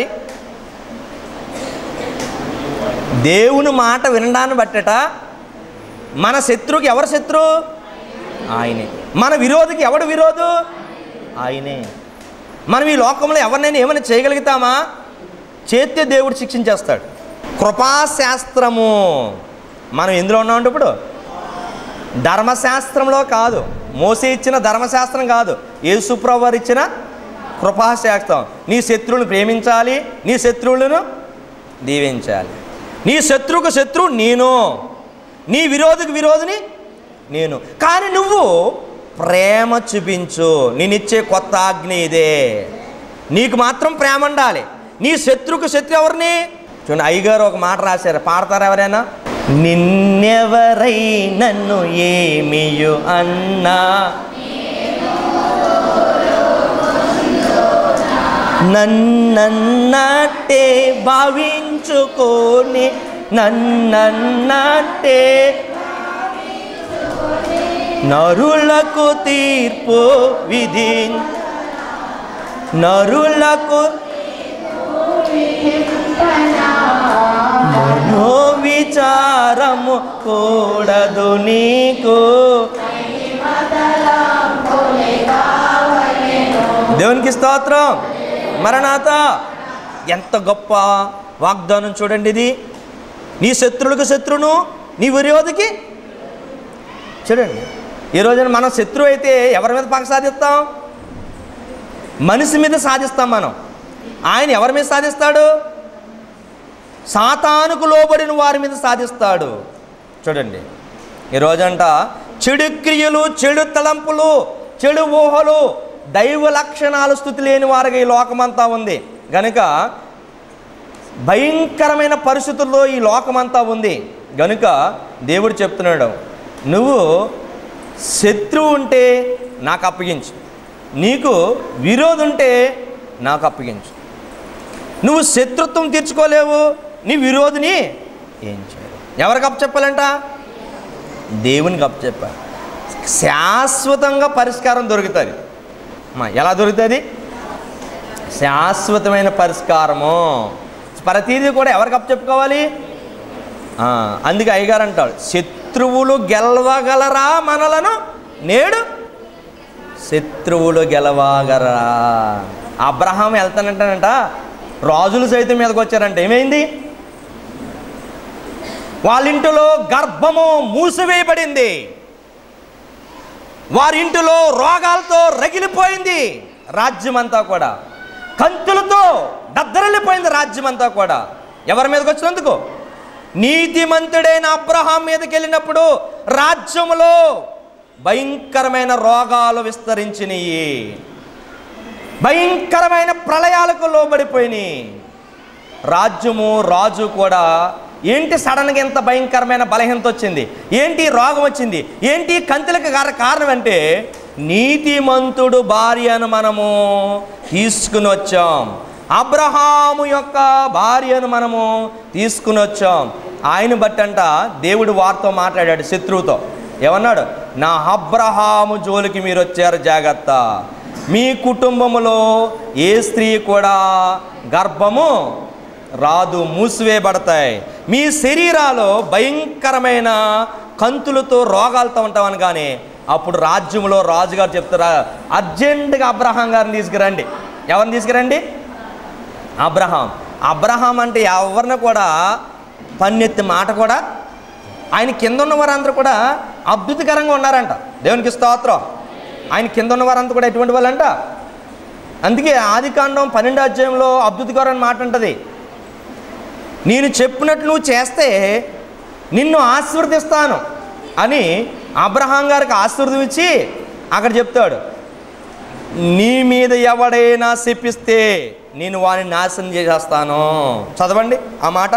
దేవుని మాట వినడాన్ని బట్టట మన శత్రువుకి ఎవరు శత్రువు ఆయనే మన విరోధికి ఎవడు విరోధు ఆయనే మనం ఈ లోకంలో ఎవరినైనా ఏమైనా చేయగలుగుతామా చేస్తే దేవుడు శిక్షించేస్తాడు కృపాశాస్త్రము మనం ఎందులో ఉన్నామంటే ఇప్పుడు ధర్మశాస్త్రంలో కాదు మోసే ఇచ్చిన ధర్మశాస్త్రం కాదు యేసుప్రభు వారు ఇచ్చిన కృపాశాస్త్రం నీ శత్రువులను ప్రేమించాలి నీ శత్రువులను దీవించాలి నీ శత్రువుకు శత్రువు నేను నీ విరోధికి విరోధిని నేను కానీ నువ్వు ప్రేమ చూపించు నేనిచ్చే కొత్త ఆజ్ఞ ఇదే నీకు మాత్రం ప్రేమ ఉండాలి నీ శత్రువుకు శత్రు ఎవరిని చూడండి అయ్యగారు ఒక మాట రాశారు పాడతారు ఎవరైనా నిన్నెవరై నన్ను ఏమియు అన్నా నన్నన్నట్టే భావించుకొని నన్నన్నట్టే నరులకు తీర్పు విధి నరులకు మనో విచారము కూడదు నీకు దేవునికి స్తోత్రం మరణాత ఎంత గొప్ప వాగ్దానం చూడండి ఇది నీ శత్రువులకు శత్రును నీ విరోధికి చూడండి ఈ రోజున మనం శత్రువు అయితే ఎవరి మీద పగ సాధిస్తాం మనిషి మీద సాధిస్తాం మనం ఆయన ఎవరి మీద సాధిస్తాడు సాతానుకు లోబడిన వారి మీద సాధిస్తాడు చూడండి ఈ రోజంట చెడు క్రియలు చెడు తలంపులు చెడు ఊహలు దైవ లక్షణాలు స్థుతి లేని వారికి ఈ లోకమంతా ఉంది గనుక భయంకరమైన పరిస్థితుల్లో ఈ లోకమంతా ఉంది గనుక దేవుడు చెప్తున్నాడు నువ్వు శత్రువు ఉంటే నాకు అప్పగించు నీకు విరోధి ఉంటే నాకు అప్పగించు నువ్వు శత్రుత్వం తీర్చుకోలేవు నీ విరోధిని ఏం చేయరు ఎవరికి అప్పచెప్పాలంట దేవునికి అప్పచెప్పాలి శాశ్వతంగా పరిష్కారం దొరుకుతుంది అమ్మా, ఎలా దొరుకుతుంది శాశ్వతమైన పరిష్కారము ప్రతిదీ కూడా ఎవరికి అప్పచెప్పుకోవాలి ఆ, అందుకే అయ్యగారు అంటాడు శత్రువులు గెలవగలరా మనలను నేడు శత్రువులు గెలవగలరా అబ్రహాం వెళ్తానంటానంట రాజులు సైతం మీదకి వచ్చారంట ఏమైంది వాళ్ళింటిలో గర్భము మూసివేయబడింది వారింటిలో రోగాలతో రగిలిపోయింది రాజ్యం అంతా కూడా కంతులతో దద్దరిల్లిపోయింది రాజ్యం అంతా కూడా ఎవరి మీదకి వచ్చినందుకు నీతిమంతుడైన అబ్రహాం మీదకి వెళ్ళినప్పుడు రాజ్యములో భయంకరమైన రోగాలు విస్తరించినాయి భయంకరమైన ప్రళయాలకు లోబడిపోయినాయి రాజ్యము రాజు కూడా ఏంటి సడన్గా ఎంత భయంకరమైన బలహీనత వచ్చింది ఏంటి రోగం వచ్చింది ఏంటి కంతులకు కార- కారణం అంటే నీతిమంతుడు భార్యను మనము తీసుకుని వచ్చాం అబ్రహాము యొక్క భార్యను మనము తీసుకుని వచ్చాం ఆయన బట్టంట దేవుడు వారితో మాట్లాడాడు శత్రువుతో ఏమన్నాడు నా అబ్రహాము జోలికి మీరు వచ్చారు జాగ్రత్త మీ కుటుంబములో ఏ స్త్రీ కూడా గర్భము రాదు మూసివేయబడతాయి మీ శరీరాలు భయంకరమైన కంతులతో రోగాలతో ఉంటామని కానీ అప్పుడు రాజ్యంలో రాజుగారు చెప్తారా అర్జెంటుగా అబ్రహాం గారిని తీసుకురండి ఎవరిని తీసుకురండి అబ్రహాం అబ్రహాం అంటే ఎవరిని కూడా పన్నెత్తి మాట కూడా ఆయన కింద ఉన్న వారందరూ కూడా అద్భుతకరంగా ఉన్నారంట దేవునికి స్తోత్రం ఆయన కింద ఉన్న వారంతా కూడా ఎటువంటి వాళ్ళంట అందుకే ఆది కాండం పన్నెండు అధ్యాయంలో అద్భుతకరమైన మాట ఉంటుంది నేను చెప్పినట్లు నువ్వు చేస్తే నిన్ను ఆశీర్వదిస్తాను అని అబ్రహాం గారికి ఆశీర్వదం ఇచ్చి అక్కడ చెప్తాడు నీ మీద ఎవడైనా శపిస్తే నేను వాడిని నాశనం చేసేస్తాను చదవండి ఆ మాట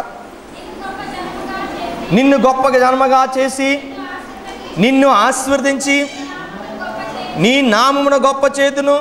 నిన్ను గొప్ప జన్మగా చేసి నిన్ను ఆశీర్వదించి నీ నామమున గొప్ప చేతును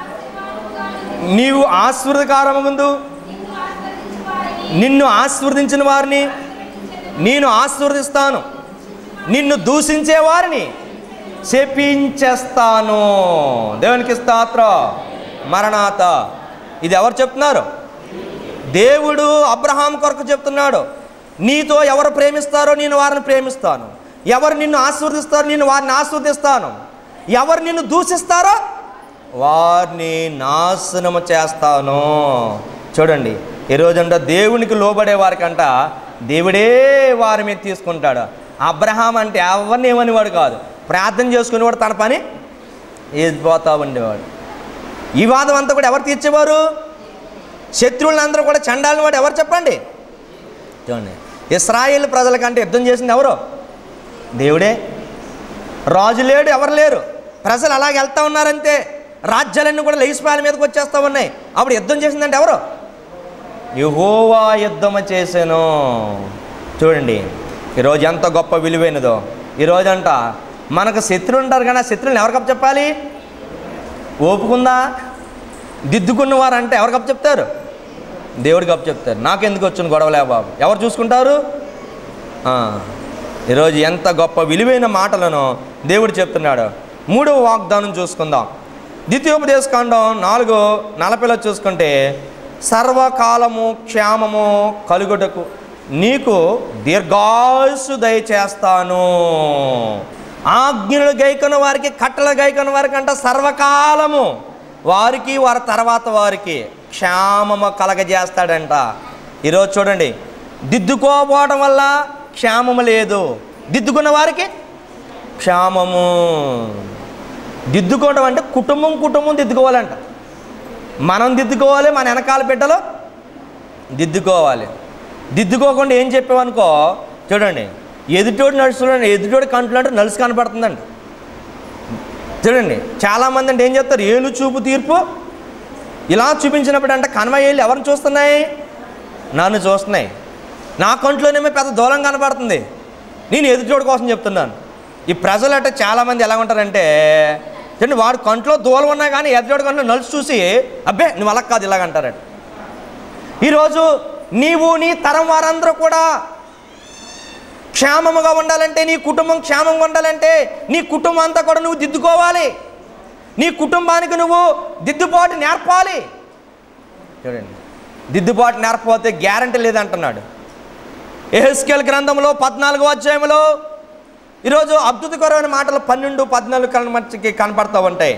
నీవు ఆశీర్వదకారము ముందు నిన్ను ఆశీర్వదించిన వారిని నేను ఆశీర్వదిస్తాను నిన్ను దూషించే వారిని శపించేస్తాను దేవునికి స్తోత్ర మరణాత ఇది ఎవరు చెప్తున్నారు దేవుడు అబ్రహాం కొరకు చెప్తున్నాడు నీతో ఎవరు ప్రేమిస్తారో నేను వారిని ప్రేమిస్తాను ఎవరు నిన్ను ఆశీర్వదిస్తారో నేను వారిని ఆశీర్వదిస్తాను ఎవరు నిన్ను దూషిస్తారో వారిని నాశనము చేస్తాను చూడండి ఈ రోజంట దేవునికి లోబడే వారికంట దేవుడే వారి మీద తీసుకుంటాడు అబ్రహాం అంటే ఎవరిని ఏమనేవాడు కాదు ప్రార్థన చేసుకునేవాడు తన పని వేసిపోతా ఉండేవాడు ఈ వాదం అంతా కూడా ఎవరు తీర్చేవారు శత్రువులందరూ కూడా చండాలని వాడు ఎవరు చెప్పండి చూడండి ఇస్రాయేల్ ప్రజలకంటే యుద్ధం చేసింది ఎవరు దేవుడే రాజు లేడు ఎవరు లేరు ప్రజలు అలాగే వెళ్తా ఉన్నారంతే రాజ్యాలన్నీ కూడా లేచిపాల మీదకి వచ్చేస్తూ ఉన్నాయి అప్పుడు యుద్ధం చేసిందంటే ఎవరు యహోవా యుద్ధము చేశాను చూడండి ఈరోజు ఎంత గొప్ప విలువైనదో ఈరోజంట మనకు శత్రువులు ఉంటారు కానీ ఆ శత్రువులను ఎవరికి చెప్పాలి ఓపుకుందా దిద్దుకున్న వారు అంటే ఎవరికి అప్పు చెప్తారు దేవుడికి అప్పు చెప్తారు నాకెందుకు వచ్చిన గొడవలే బాబు ఎవరు చూసుకుంటారు ఆ, ఈరోజు ఎంత గొప్ప విలువైన మాటలను దేవుడు చెప్తున్నాడు మూడవ వాగ్దానం చూసుకుందాం ద్వితీయోపదేశకాండం నాలుగు నలభైలో చూసుకుంటే సర్వకాలము క్షేమము కలుగుటకు నీకు దీర్ఘాయుసు దయచేస్తాను ఆజ్ఞలు గైకొన్న వారికి కట్టల గైకొన్న వారికి అంట సర్వకాలము వారికి వారి తర్వాత వారికి క్షేమము కలగజేస్తాడంట ఈరోజు చూడండి దిద్దుకోపోవడం వల్ల క్షేమము లేదు దిద్దుకున్న వారికి క్షేమము దిద్దుకోవడం అంటే కుటుంబం కుటుంబం దిద్దుకోవాలంట మనం దిద్దుకోవాలి మన వెనకాల బిడ్డలు దిద్దుకోవాలి దిద్దుకోకుండా ఏం చెప్పామనుకో చూడండి ఎదుటోడు నడుచుకోండి ఎదుటోడు కంట్లో అంటే నలుసు కనపడుతుందండి చూడండి చాలామంది అంటే ఏం చేస్తారు ఏలు చూపు తీర్పు ఇలా చూపించినప్పుడు అంటే కన్వయ్యేళ్ళు ఎవరిని చూస్తున్నాయి నన్ను చూస్తున్నాయి నా కంట్లోనేమో పెద్ద దూరం కనపడుతుంది నేను ఎదుటోడు కోసం చెప్తున్నాను ఈ ప్రజలు అంటే చాలామంది ఎలా ఉంటారంటే చూడండి వాడు కంట్లో దూరం ఉన్నా కానీ ఎదుటోడు కంట్లో నలుసు చూసి అబ్బే నువ్వు అలా కాదు ఇలాగంటారట ఈరోజు నీవు నీ తరం వారందరూ కూడా క్షేమముగా ఉండాలంటే నీ కుటుంబం క్షేమంగా ఉండాలంటే నీ కుటుంబం అంతా కూడా నువ్వు దిద్దుకోవాలి నీ కుటుంబానికి నువ్వు దిద్దుబాటు నేర్పాలి చూడండి దిద్దుబాటు నేర్పకపోతే గ్యారంటీ లేదంటున్నాడు ఎహెస్కేల్ గ్రంథంలో పద్నాలుగో అధ్యాయంలో ఈరోజు అద్భుతకరమైన మాటలు పన్నెండు పద్నాలుగు కనమర్చికి కనపడతా ఉంటాయి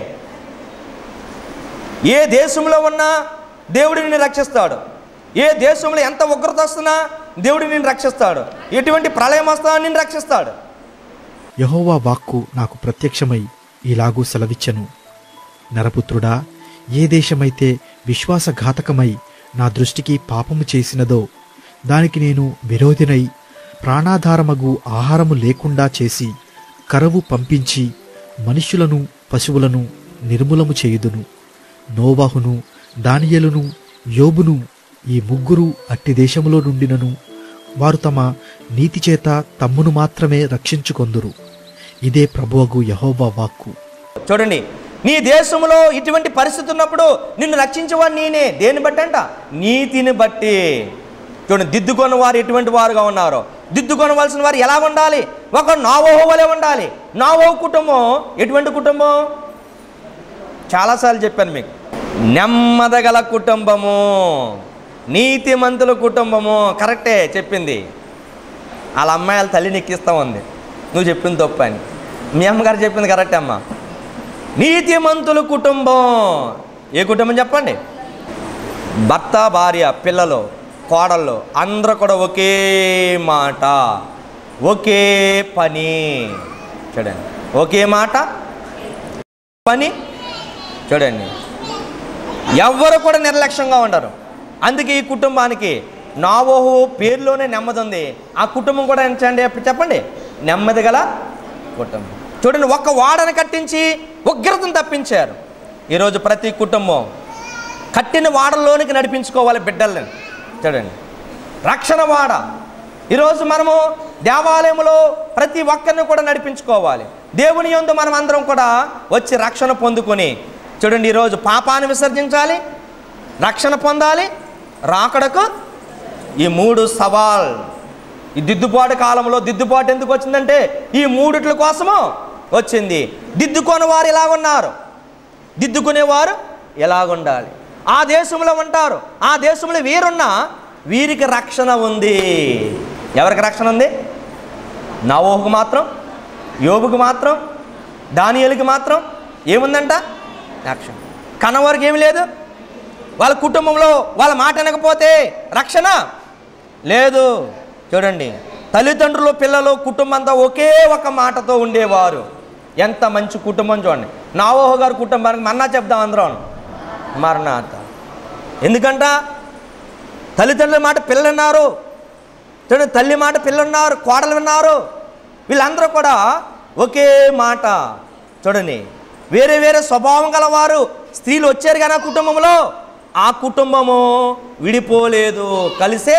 ఏ దేశంలో ఉన్నా దేవుడు నిన్ను రక్షిస్తాడు ఏ దేశంలో ఎంత ఉగ్రత వస్తున్నా దేవుడు నిన్ను రక్షిస్తాడు ఎటువంటి ప్రళయం వస్తున్నా నిన్ను రక్షిస్తాడు యహోవా వాక్కు నాకు ప్రత్యక్షమై ఇలాగూ సెలవిచ్చెను నరపుత్రుడా ఏ దేశమైతే విశ్వాసఘాతకమై నా దృష్టికి పాపము చేసినదో దానికి నేను విరోధినై ప్రాణాధారమగు ఆహారము లేకుండా చేసి కరవు పంపించి మనుష్యులను పశువులను నిర్మూలము చేయుదును నోవాహును దానియలును యోబును ఈ ముగ్గురు అట్టి దేశములో నుండినను వారు తమ నీతి చేత తమ్మును మాత్రమే రక్షించుకొందురు ఇదే ప్రభువగు యహోవా వాక్కు చూడండి నీ దేశంలో ఇటువంటి పరిస్థితి ఉన్నప్పుడు నిన్ను రక్షించేవాడు నేనే దేన్ని బట్టి అంట నీతిని బట్టి చూడండి దిద్దుకొని వారు ఎటువంటి వారుగా ఉన్నారు దిద్దుకొనవలసిన వారు ఎలా ఉండాలి ఒక నావోహో వలె ఉండాలి నావో కుటుంబం ఎటువంటి కుటుంబం చాలాసార్లు చెప్పాను మీకు నెమ్మదగల కుటుంబము నీతిమంతుల కుటుంబము కరెక్టే చెప్పింది వాళ్ళ అమ్మాయి వాళ్ళ తల్లిని ఎక్కిస్తూ ఉంది నువ్వు చెప్పింది తప్పు అని మీ అమ్మగారు చెప్పింది కరెక్టే అమ్మ నీతిమంతుల కుటుంబం ఏ కుటుంబం చెప్పండి భర్త భార్య పిల్లలు కోడళ్ళు అందరూ కూడా ఒకే మాట ఒకే పని చూడండి ఒకే మాట పని చూడండి ఎవ్వరు కూడా నిర్లక్ష్యంగా ఉండరు అందుకే ఈ కుటుంబానికి నావోహు పేరులోనే నెమ్మది ఉంది ఆ కుటుంబం కూడా ఎంచండి చెప్పండి నెమ్మది గల కుటుంబం చూడండి ఒక్క వాడని కట్టించి ఉగ్రతను తప్పించారు ఈరోజు ప్రతి కుటుంబం కట్టిన వాడల్లోనికి నడిపించుకోవాలి బిడ్డల్ని చూడండి రక్షణ వాడ ఈరోజు మనము దేవాలయంలో ప్రతి ఒక్కరిని కూడా నడిపించుకోవాలి దేవుని యందు మనం అందరం కూడా వచ్చి రక్షణ పొందుకొని చూడండి ఈరోజు పాపాన్ని విసర్జించాలి రక్షణ పొందాలి రాకడకు ఈ మూడు సవాల్ ఈ దిద్దుబాటు కాలంలో దిద్దుబాటు ఎందుకు వచ్చిందంటే ఈ మూడిట్ల కోసము వచ్చింది దిద్దుకొని వారు ఇలా ఉన్నారు దిద్దుకునేవారు ఎలాగుండాలి ఆ దేశంలో ఉంటారు ఆ దేశంలో వీరున్నా వీరికి రక్షణ ఉంది ఎవరికి రక్షణ ఉంది నవోహుకు మాత్రం యోబుకు మాత్రం దానియలకి మాత్రం ఏముందంట రక్షణ కన్నవారికి ఏమి లేదు వాళ్ళ కుటుంబంలో వాళ్ళ మాట వినకపోతే రక్షణ లేదు చూడండి తల్లిదండ్రులు పిల్లలు కుటుంబం అంతా ఒకే ఒక మాటతో ఉండేవారు ఎంత మంచి కుటుంబం చూడండి నావోహ గారి కుటుంబానికి మన్నా చెప్దాం అందరం మరణాత ఎందుకంట తల్లిదండ్రుల మాట పిల్లలు విన్నారు చూడండి తల్లి మాట పిల్లలు ఉన్నారు కోడలు విన్నారు వీళ్ళందరూ కూడా ఒకే మాట చూడండి వేరే వేరే స్వభావం గలవారు స్త్రీలు వచ్చారు కానీ ఆ కుటుంబంలో ఆ కుటుంబము విడిపోలేదు కలిసే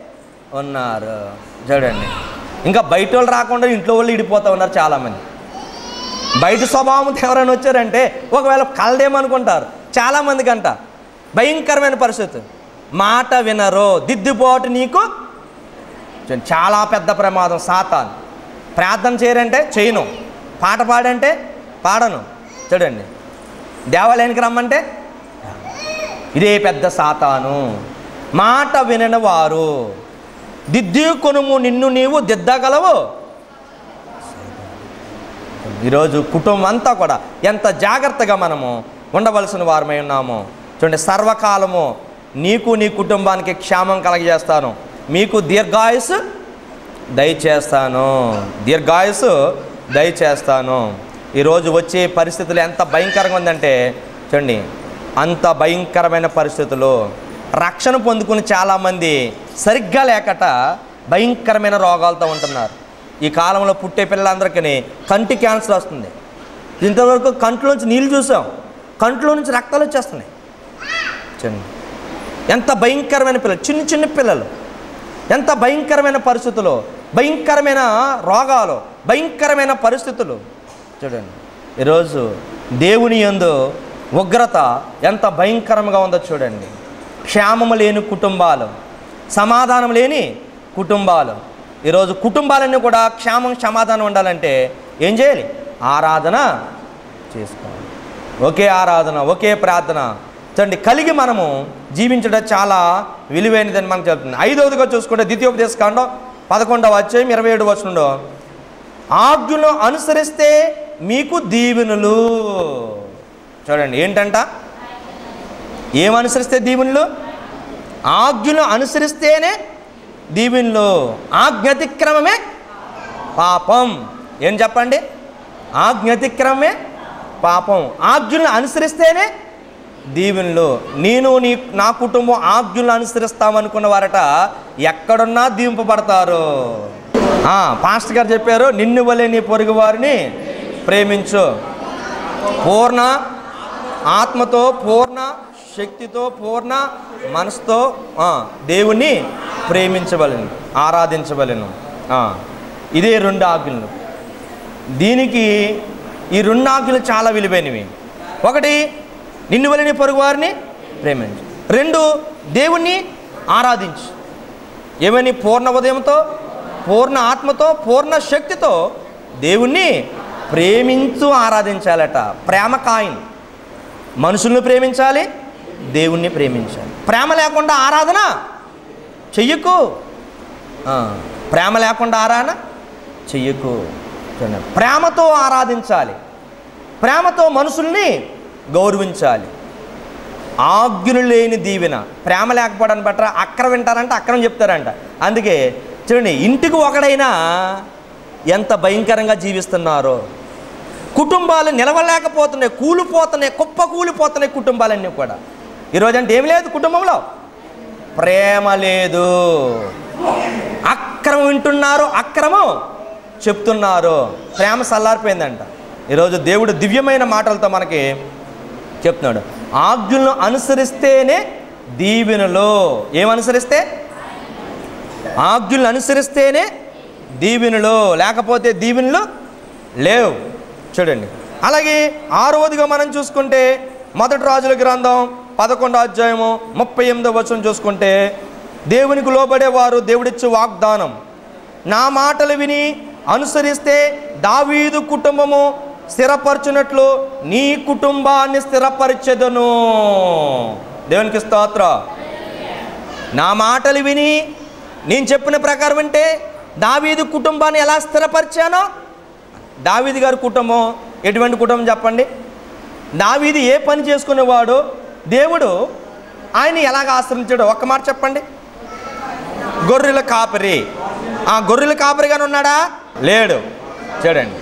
ఉన్నారు చూడండి ఇంకా బయట వాళ్ళు రాకుండా ఇంట్లో వాళ్ళు విడిపోతూ ఉన్నారు చాలామంది బయట స్వభావం ఎవరైనా వచ్చారంటే ఒకవేళ కలదేమనుకుంటారు చాలామందికి అంట భయంకరమైన పరిస్థితి మాట వినరు దిద్దుబాటు నీకు చూడండి, చాలా పెద్ద ప్రమాదం సాతాన్ ప్రార్థన చేయరంటే చేయను పాట పాడంటే పాడను చూడండి దేవాలయానికి రమ్మంటే ఇదే పెద్ద సాతాను మాట వినని వారు దిద్దుకొనుము నిన్ను నీవు దిద్దగలవు ఈరోజు కుటుంబం అంతా కూడా ఎంత జాగ్రత్తగా మనము ఉండవలసిన వారమై ఉన్నాము చూడండి సర్వకాలము నీకు నీ కుటుంబానికి క్షేమం కలగజేస్తాను మీకు దీర్ఘాయుసు దయచేస్తాను దీర్ఘాయుసు దయచేస్తాను ఈరోజు వచ్చే పరిస్థితులు ఎంత భయంకరంగా ఉందంటే చూడండి అంత భయంకరమైన పరిస్థితులు రక్షణ పొందుకుని చాలామంది సరిగ్గా లేకట భయంకరమైన రోగాలతో ఉంటున్నారు ఈ కాలంలో పుట్టే పిల్లలందరికీ కంటి క్యాన్సర్ వస్తుంది ఇంతవరకు కంట్లోంచి నీళ్ళు చూసాం కంట్లో నుంచి రక్తాలు వచ్చేస్తున్నాయి చూడండి ఎంత భయంకరమైన పిల్లలు చిన్న చిన్న పిల్లలు ఎంత భయంకరమైన పరిస్థితులు భయంకరమైన రోగాలు భయంకరమైన పరిస్థితులు చూడండి ఈరోజు దేవుని యందు ఉగ్రత ఎంత భయంకరంగా ఉందో చూడండి క్షేమము లేని కుటుంబాలు సమాధానం లేని కుటుంబాలు ఈరోజు కుటుంబాలన్నీ కూడా క్షేమం సమాధానం ఉండాలంటే ఏం చేయాలి ఆరాధన చేసుకోవాలి ఒకే ఆరాధన ఒకే ప్రార్థన చూడండి కలిగి మనము జీవించడం చాలా విలువైనదని మనకు చెప్తుంది ఐదవదిగా చూసుకుంటే ద్వితీయోపదేశ కాండం పదకొండవ అధ్యాయం ఇరవై ఏడు వచనంలో ఆజ్ఞను అనుసరిస్తే మీకు దీవెనులు చూడండి ఏంటంట ఏం అనుసరిస్తే దీవెనలు ఆజ్ఞను అనుసరిస్తేనే దీవెనలు ఆజ్ఞతిక్రమమే పాపం ఏం చెప్పండి ఆజ్ఞతిక్రమమే పాపం ఆజ్ఞలను అనుసరిస్తేనే దీవెనలు నేను నీ నా కుటుంబం ఆజ్ఞలను అనుసరిస్తామనుకున్న వారట ఎక్కడున్నా దీవింపబడతారు ఆ, పాస్టర్ గారు చెప్పారు నిన్ను వలె నీ పొరుగు వారిని ప్రేమించు పూర్ణ ఆత్మతో పూర్ణ శక్తితో పూర్ణ మనసుతో ఆ, దేవుణ్ణి ప్రేమించవలను ఆరాధించవలను ఆ, ఇదే రెండు ఆజ్ఞలు దీనికి ఈ రెండు ఆజ్ఞలు చాలా విలువైనవి ఒకటి నిన్ను వలని పొరుగు వారిని ప్రేమించు రెండు దేవుణ్ణి ఆరాధించు ఏమని పూర్ణ ఉదయంతో పూర్ణ ఆత్మతో పూర్ణ శక్తితో దేవుణ్ణి ప్రేమించు ఆరాధించాలట ప్రేమ కాయిన్ మనుషుల్ని ప్రేమించాలి దేవుణ్ణి ప్రేమించాలి ప్రేమ లేకుండా ఆరాధన చెయ్యకు ఆ, ప్రేమ లేకుండా ఆరాధన చెయ్యకు చూడండి. ప్రేమతో ఆరాధించాలి ప్రేమతో మనుషుల్ని గౌరవించాలి ఆజ్ఞలు లేని దీవెన ప్రేమ లేకపోవడాన్ని బట్ట అక్రం వింటారంట అక్రం చెప్తారంట అందుకే చూడండి ఇంటికి ఒకడైనా ఎంత భయంకరంగా జీవిస్తున్నారో కుటుంబాలు నిలవలేకపోతున్నాయి కూలిపోతున్నాయి కుప్ప కూలిపోతున్నాయి కుటుంబాలన్నీ కూడా ఈరోజు అంటే ఏం లేదు కుటుంబంలో ప్రేమ లేదు అక్రమం వింటున్నారు అక్రమం చెప్తున్నారు ప్రేమ సల్లారిపోయిందంట ఈరోజు దేవుడు దివ్యమైన మాటలతో మనకి చెప్తున్నాడు ఆజ్ఞలను అనుసరిస్తేనే దీవెనలో ఏమనుసరిస్తే ఆజ్ఞలను అనుసరిస్తేనే దీవెనలు లేకపోతే దీవెనలు లేవు చూడండి అలాగే ఆరవదిగా మనం చూసుకుంటే మొదటి రాజుల గ్రంథం పదకొండో అధ్యాయము ముప్పై ఎనిమిదో వచనం చూసుకుంటే దేవునికి లోబడేవారు దేవుడిచ్చే వాగ్దానం నా మాటలు విని అనుసరిస్తే దావీదు కుటుంబము స్థిరపరచునట్లు నీ కుటుంబాన్ని స్థిరపరచెదను దేవునికి స్తోత్ర నా మాటలు విని నేను చెప్పిన ప్రకారం అంటే దావీదు కుటుంబాన్ని ఎలా స్థిరపరిచానో దావీదు గారి కుటుంబం ఎటువంటి కుటుంబం చెప్పండి దావీదు ఏ పని చేసుకునేవాడు దేవుడు ఆయన ఎలాగ ఆశ్రయించాడు ఒక్క మాట చెప్పండి గొర్రెల కాపరి ఆ గొర్రెల కాపరిగానే ఉన్నాడా లేడు చూడండి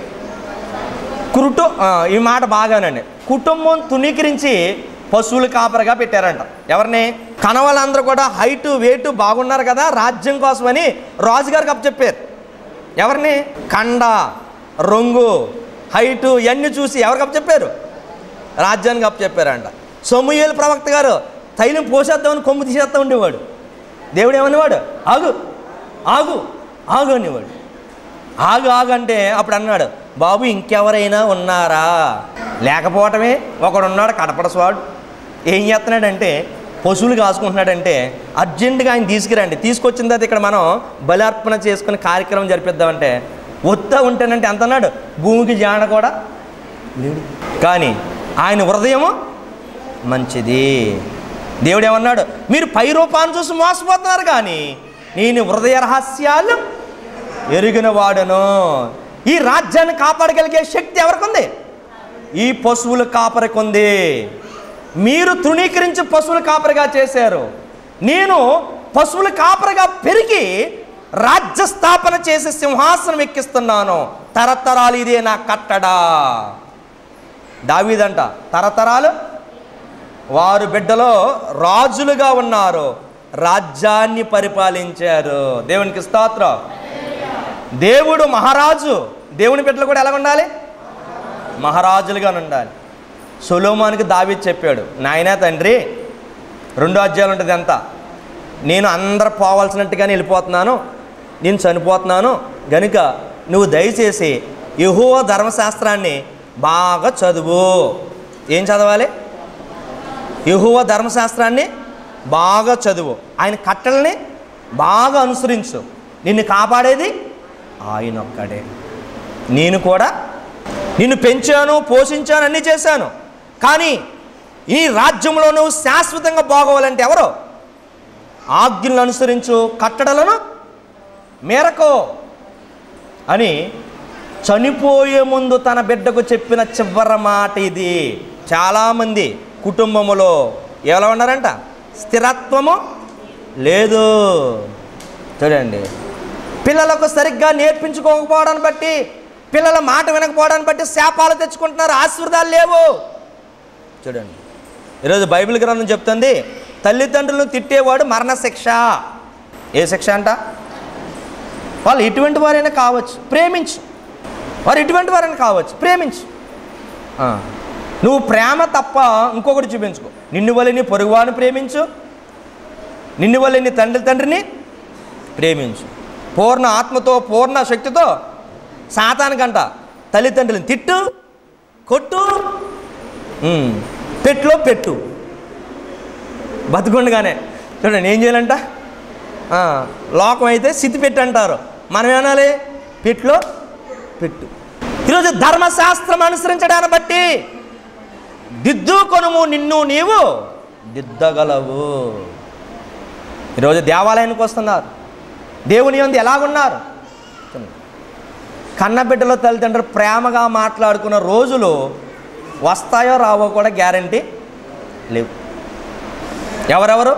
కుటు ఆ, ఈ మాట బాగానండి కుటుంబం తునీకరించి పశువుల కాపరిగా పెట్టారంట ఎవరిని కనవాళ్ళందరూ కూడా హైటు వెయిట్ బాగున్నారు కదా రాజ్యం కోసమని రాజుగారికి అప్పచెప్పారు ఎవరిని కండ రొంగు హైటు ఇవన్నీ చూసి ఎవరికి అప్పచెప్పారు రాజ్యానికి అప్పచెప్పారంట సొమ్ముయేలు ప్రవక్త గారు తైలం పోసేద్దామని కొమ్ము తీసేస్తా ఉండేవాడు దేవుడు ఏమనేవాడు ఆగు ఆగు ఆగు అనేవాడు ఆగు ఆగు అంటే అప్పుడు అన్నాడు బాబు ఇంకెవరైనా ఉన్నారా లేకపోవటమే ఒకడు ఉన్నాడు కడపడసవాడు ఏం చేస్తున్నాడంటే పశువులు కాసుకుంటున్నాడంటే అర్జెంటుగా ఆయన తీసుకురండి తీసుకొచ్చిన తర్వాత ఇక్కడ మనం బలార్పణ చేసుకుని కార్యక్రమం జరిపిద్దామంటే వస్తా ఉంటానంటే ఎంత అన్నాడు భూమికి జాన కూడా లేడు కానీ ఆయన హృదయము మంచిది దేవుడు ఏమన్నాడు మీరు పై రూపాన్ని చూసి మోసపోతున్నారు కానీ నేను హృదయ రహస్యాలు ఎరిగిన వాడను ఈ రాజ్యాన్ని కాపాడగలిగే శక్తి ఎవరికి ఉంది ఈ పశువుల కాపరికి ఉంది మీరు తృణీకరించి పశువుల కాపరిగా చేశారు నేను పశువుల కాపరిగా పెరిగి రాజ్య స్థాపన చేసి సింహాసనం ఎక్కిస్తున్నాను తరతరాలు ఇదే నా కట్టడా దావీదంట తరతరాలు వారు బిడ్డలో రాజులుగా ఉన్నారు రాజ్యాన్ని పరిపాలించారు దేవునికి స్తోత్రం దేవుడు మహారాజు దేవుని బిడ్డలు కూడా ఎలా ఉండాలి మహారాజులుగా ఉండాలి సొలోమానికి దావి చెప్పాడు నాయనా తండ్రి రెండో అధ్యాయులు ఉంటుంది ఎంత నేను అందరు పోవాల్సినట్టుగానే వెళ్ళిపోతున్నాను నేను చనిపోతున్నాను గనుక నువ్వు దయచేసి యహోవ ధర్మశాస్త్రాన్ని బాగా చదువు ఏం చదవాలి యహోవ ధర్మశాస్త్రాన్ని బాగా చదువు ఆయన కట్టలని బాగా అనుసరించు నిన్ను కాపాడేది ఆయన ఒక్కడే నేను కూడా నిన్ను పెంచాను పోషించాను అన్నీ చేశాను కానీ ఈ రాజ్యంలో నువ్వు శాశ్వతంగా బాగోవాలంటే ఎవరు ఆజ్ఞలను అనుసరించు కట్టడలను మేరకు అని చనిపోయే ముందు తన బిడ్డకు చెప్పిన చివరి మాట ఇది చాలామంది కుటుంబములో ఎలా ఉన్నారంట స్థిరత్వము లేదు చూడండి పిల్లలకు సరిగ్గా నేర్పించుకోకపోవడాన్ని బట్టి పిల్లల మాట వినకపోవడాన్ని బట్టి శాపాలు తెచ్చుకుంటున్నారు ఆశీర్వాదాలు లేవు చూడండి ఈరోజు బైబిల్ గ్రంథం చెప్తుంది తల్లిదండ్రులను తిట్టేవాడు మరణశిక్ష ఏ శిక్ష అంట వాళ్ళు ఎటువంటి వారైనా కావచ్చు ప్రేమించు వారు ఎటువంటి వారైనా కావచ్చు ప్రేమించు ఆ. నువ్వు ప్రేమ తప్ప ఇంకొకటి చూపించుకో నిన్ను వల్ల నీ పొరుగువాడిని ప్రేమించు నిన్ను వల్ల నీ తండ్రి తండ్రిని ప్రేమించు పూర్ణ ఆత్మతో పూర్ణ శక్తితో సాతానికంట తల్లిదండ్రులను తిట్టు కొట్టు ఉమ్, పెట్టులో పెట్టు బతుకుండగానే చూడండి ఏం చేయాలంట ఆ, లోకం అయితే స్థితి పెట్టు అంటారు మనం ఏనాలి పెట్టులో పెట్టు ఈరోజు ధర్మశాస్త్రం అనుసరించడాన్ని బట్టి దిద్దుకొనుము నిన్ను నీవు దిద్దగలవు ఈరోజు దేవాలయానికి వస్తున్నారు దేవుని ఉంది ఎలాగున్నారు కన్నబిడ్డలో తల్లిదండ్రులు ప్రేమగా మాట్లాడుకున్న రోజులు వస్తాయో రావో కూడా గ్యారంటీ లేవు ఎవరెవరు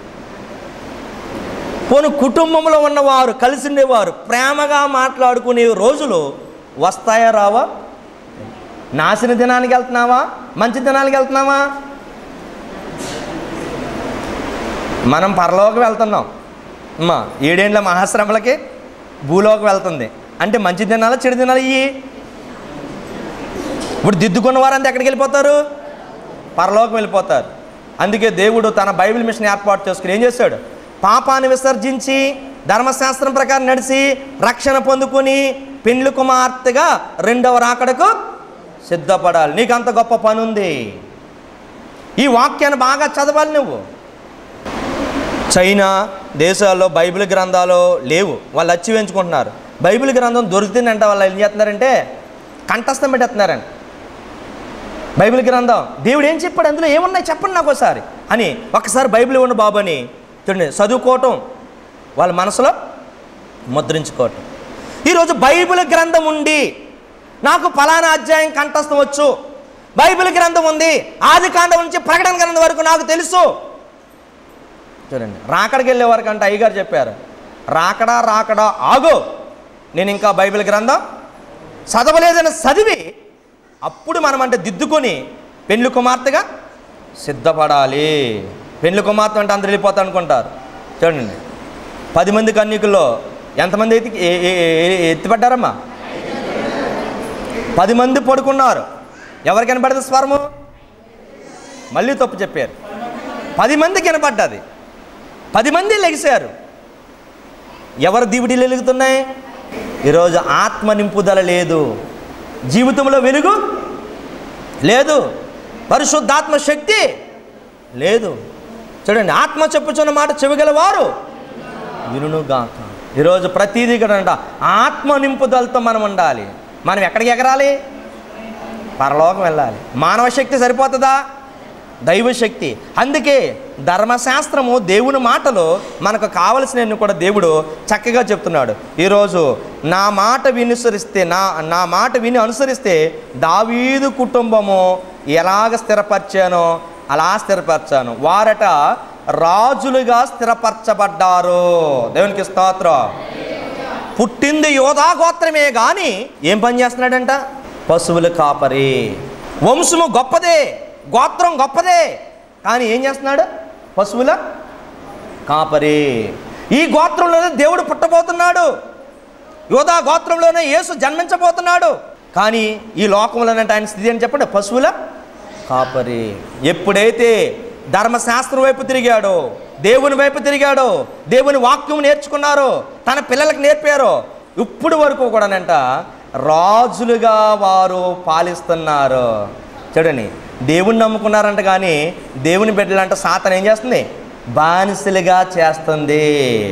పోను కుటుంబంలో ఉన్నవారు కలిసి ఉండేవారు ప్రేమగా మాట్లాడుకునే రోజులు వస్తాయా రావా నాశన దినానికి వెళ్తున్నావా మంచి దినానికి వెళ్తున్నావా మనం పరలోకి వెళ్తున్నాం అమ్మా ఏడేండ్ల మహాశ్రమలకి భూలోకి వెళ్తుంది అంటే మంచి దినాలు చెడు దినాలు ఇవి ఇప్పుడు దిద్దుకున్న వారంతా ఎక్కడికి వెళ్ళిపోతారు పరలోకం వెళ్ళిపోతారు అందుకే దేవుడు తన బైబిల్ మిషన్ ఏర్పాటు చేసుకుని ఏం చేశాడు పాపాన్ని విసర్జించి ధర్మశాస్త్రం ప్రకారం నడిచి రక్షణ పొందుకొని పెండ్లి కుమార్తెగా రెండవ రాకడకు సిద్ధపడాలి నీకు అంత గొప్ప పని ఉంది ఈ వాక్యాన్ని బాగా చదవాలి నువ్వు చైనా దేశాల్లో బైబిల్ గ్రంథాలు లేవు వాళ్ళు అచ్చి వేయించుకుంటున్నారు బైబిల్ గ్రంథం దొరుకుతుందంటే వాళ్ళు ఏం చేస్తున్నారంటే కంఠస్థం పెట్టేస్తున్నారండి బైబిల్ గ్రంథం దేవుడు ఏం చెప్పాడు అందులో ఏమున్నాయి చెప్పండి నాకు ఒకసారి అని ఒకసారి బైబిల్ ఇవ్వండి బాబు అని చూడండి చదువుకోవటం వాళ్ళ మనసులో ముద్రించుకోవటం ఈరోజు బైబిల్ గ్రంథం ఉండి నాకు ఫలానా అధ్యాయం కంఠస్థం వచ్చు బైబిల్ గ్రంథం ఉంది ఆది కాండం నుంచి ప్రకటన గ్రంథం వరకు నాకు తెలుసు చూడండి రాకడికి వెళ్ళే వరకు అంటే అయ్యగారు చెప్పారు రాకడా రాకడా ఆగు నేను ఇంకా బైబిల్ గ్రంథం చదవలేదని చదివి అప్పుడు మనం అంటే దిద్దుకొని పెండ్లి కుమార్తెగా సిద్ధపడాలి పెండ్లి కుమార్తె అంటే అందరు వెళ్ళిపోతా అనుకుంటారు చూడండి పది మంది కన్యకుల్లో ఎంతమంది ఎత్తి ఏ- ఏ- ఏ- ఎత్తిపడ్డారమ్మా పది మంది పడుకున్నారు ఎవరికి కనపడదు స్వరము మళ్ళీ తప్పు చెప్పారు పది మంది కనపడ్డది పది మంది లెగిశారు ఎవరు దివిటీలు వెలుగుతున్నాయి ఈరోజు ఆత్మ నింపుదల లేదు జీవితంలో వెలుగు లేదు పరిశుద్ధాత్మ శక్తి లేదు చూడండి ఆత్మ చెప్పుచున్న మాట చెవిగలవారు వినుగాక ఈరోజు ప్రతిదీ కూడా అంట ఆత్మ నింపుదలతో మనం ఉండాలి మనం ఎక్కడికి ఎగరాలి పరలోకం వెళ్ళాలి మానవ శక్తి సరిపోతుందా దైవశక్తి అందుకే ధర్మశాస్త్రము దేవుని మాటలు మనకు కావలసినవి కూడా దేవుడు చక్కగా చెప్తున్నాడు ఈరోజు నా మాట వినుసరిస్తే నా నా మాట విని అనుసరిస్తే దావీదు కుటుంబము ఎలాగ స్థిరపరిచానో అలా స్థిరపరిచాను వారట రాజులుగా స్థిరపరచబడ్డారు దేవునికి స్తోత్రం పుట్టింది యోధా గోత్రమే గాని ఏం పని చేస్తున్నాడంట పశువుల కాపరి వంశము గొప్పదే గోత్రం గొప్పదే కానీ ఏం చేస్తున్నాడు పశువుల కాపరి ఈ గోత్రంలోనే దేవుడు పుట్టబోతున్నాడు యోధా గోత్రంలోనే యేసు జన్మించబోతున్నాడు కానీ ఈ లోకంలోనంటే ఆయన స్థితి అని చెప్పండి పశువుల కాపరి ఎప్పుడైతే ధర్మశాస్త్రం వైపు తిరిగాడో దేవుని వైపు తిరిగాడో దేవుని వాక్యం నేర్చుకున్నారో తన పిల్లలకు నేర్పారో ఇప్పుడు వరకు కూడానంట రాజులుగా వారు పాలిస్తున్నారు చూడండి దేవుని నమ్ముకున్నారంట కానీ దేవుని బిడ్డలంట సాతన ఏం చేస్తుంది బానిసలుగా చేస్తుంది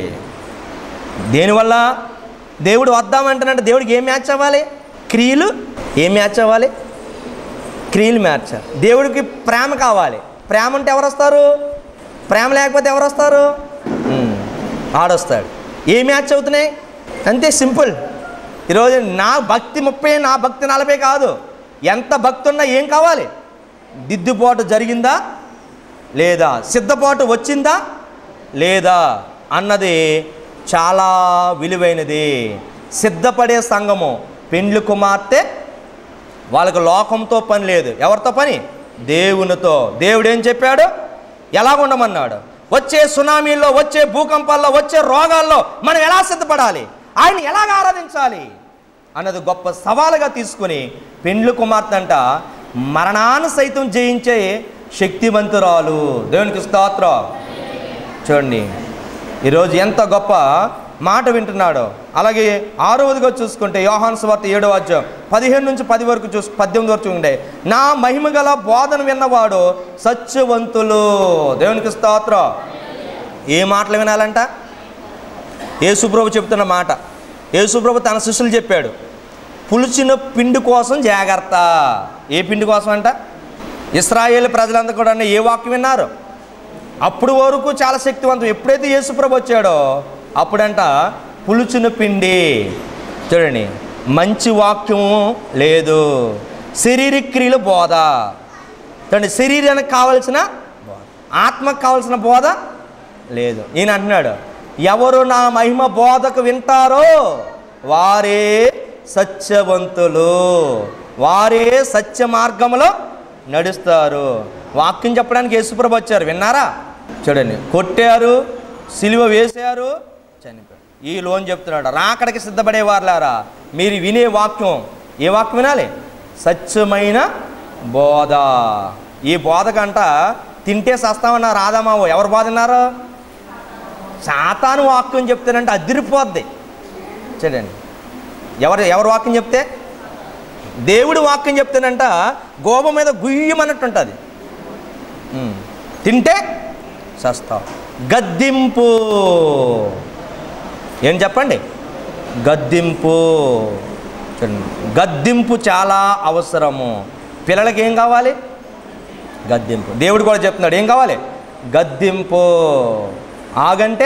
దేనివల్ల దేవుడు వద్దామంటున్నాడు దేవుడికి ఏం మ్యాచ్ అవ్వాలి క్రియలు ఏం మ్యాచ్ అవ్వాలి క్రియలు మ్యాచ్ దేవుడికి ప్రేమ కావాలి ప్రేమ అంటే ఎవరు వస్తారు ప్రేమ లేకపోతే ఎవరు వస్తారు ఉమ్, ఆడొస్తాడు ఏ మ్యాచ్ అవుతున్నాయి అంతే సింపుల్ ఈరోజు నా భక్తి ముప్పై నా భక్తి నలభై కాదు ఎంత భక్తి ఉన్నా ఏం కావాలి దిద్దుబాటు జరిగిందా లేదా సిద్ధపాటు వచ్చిందా లేదా అన్నది చాలా విలువైనది సిద్ధపడే సంఘము పెండ్లి కుమార్తె వాళ్ళకు లోకంతో పని లేదు ఎవరితో పని దేవునితో దేవుడు ఏం చెప్పాడు ఎలా ఉండమన్నాడు వచ్చే సునామీల్లో వచ్చే భూకంపాల్లో వచ్చే రోగాల్లో మనం ఎలా సిద్ధపడాలి ఆయన ఎలాగ ఆరాధించాలి అన్నది గొప్ప సవాలుగా తీసుకుని పెండ్లు కుమార్తె అంట మరణాన్ని సైతం జయించే శక్తివంతురాలు దేవునికి స్తోత్రం చూడండి ఈరోజు ఎంత గొప్ప మాట వింటున్నాడో అలాగే ఆరవదిగా చూసుకుంటే యోహాన్ స్వార్త ఏడవ అధ్యాయం పదిహేను నుంచి పది వరకు చూసు పద్దెనిమిది వరకు ఉండే నా మహిమ గల బోధన విన్నవాడు సత్యవంతులు దేవునికి స్తోత్రం ఏ మాటలు వినాలంట యేసుప్రభు చెప్తున్న మాట యేసుప్రభు తన శిష్యులు చెప్పాడు పులిచిన పిండి కోసం జాగ్రత్త ఏ పిండి కోసం అంట ఇస్రాయేల్ ప్రజలందరూ కూడా ఏ వాక్యం విన్నారు అప్పుడు వరకు చాలా శక్తివంతం ఎప్పుడైతే యేసుప్రభు వచ్చాడో అప్పుడంట పులుచున పిండి చూడండి మంచి వాక్యం లేదు శరీర క్రియలు బోధ చూడండి శరీరానికి కావలసిన బోధ ఆత్మకు కావలసిన బోధ లేదు ఈయన అంటున్నాడు ఎవరు నా మహిమ బోధకు వింటారో వారే సత్యవంతులు వారే సత్య మార్గంలో నడుస్తారు వాక్యం చెప్పడానికి యేసుప్రభు వచ్చారు విన్నారా చూడండి కొట్టారు సిలువ వేశారు చనిపోయారు ఈ లోన్ చెప్తున్నాడు రాకడికి సిద్ధపడే వారులారా మీరు వినే వాక్యం ఏ వాక్యం వినాలి సత్యమైన బోధ ఈ బోధ కంట తింటే సస్తామన్నారు రాదామావు ఎవరు బోధ విన్నారు సాతాను వాక్యం చెప్తానంటే అదిరిపోద్ది చూడండి ఎవరు ఎవరు వాక్యం చెప్తే దేవుడు వాక్యం చెప్తానంట గోప మీద గుయ్యమన్నట్టు ఉంటుంది ఉమ్. తింటే సస్తావు గద్దింపు ఏం చెప్పండి గద్దింపు చూడండి గద్దింపు చాలా అవసరము పిల్లలకి ఏం కావాలి గద్దింపు దేవుడు కూడా చెప్తున్నాడు ఏం కావాలి గద్దింపు ఆగంటే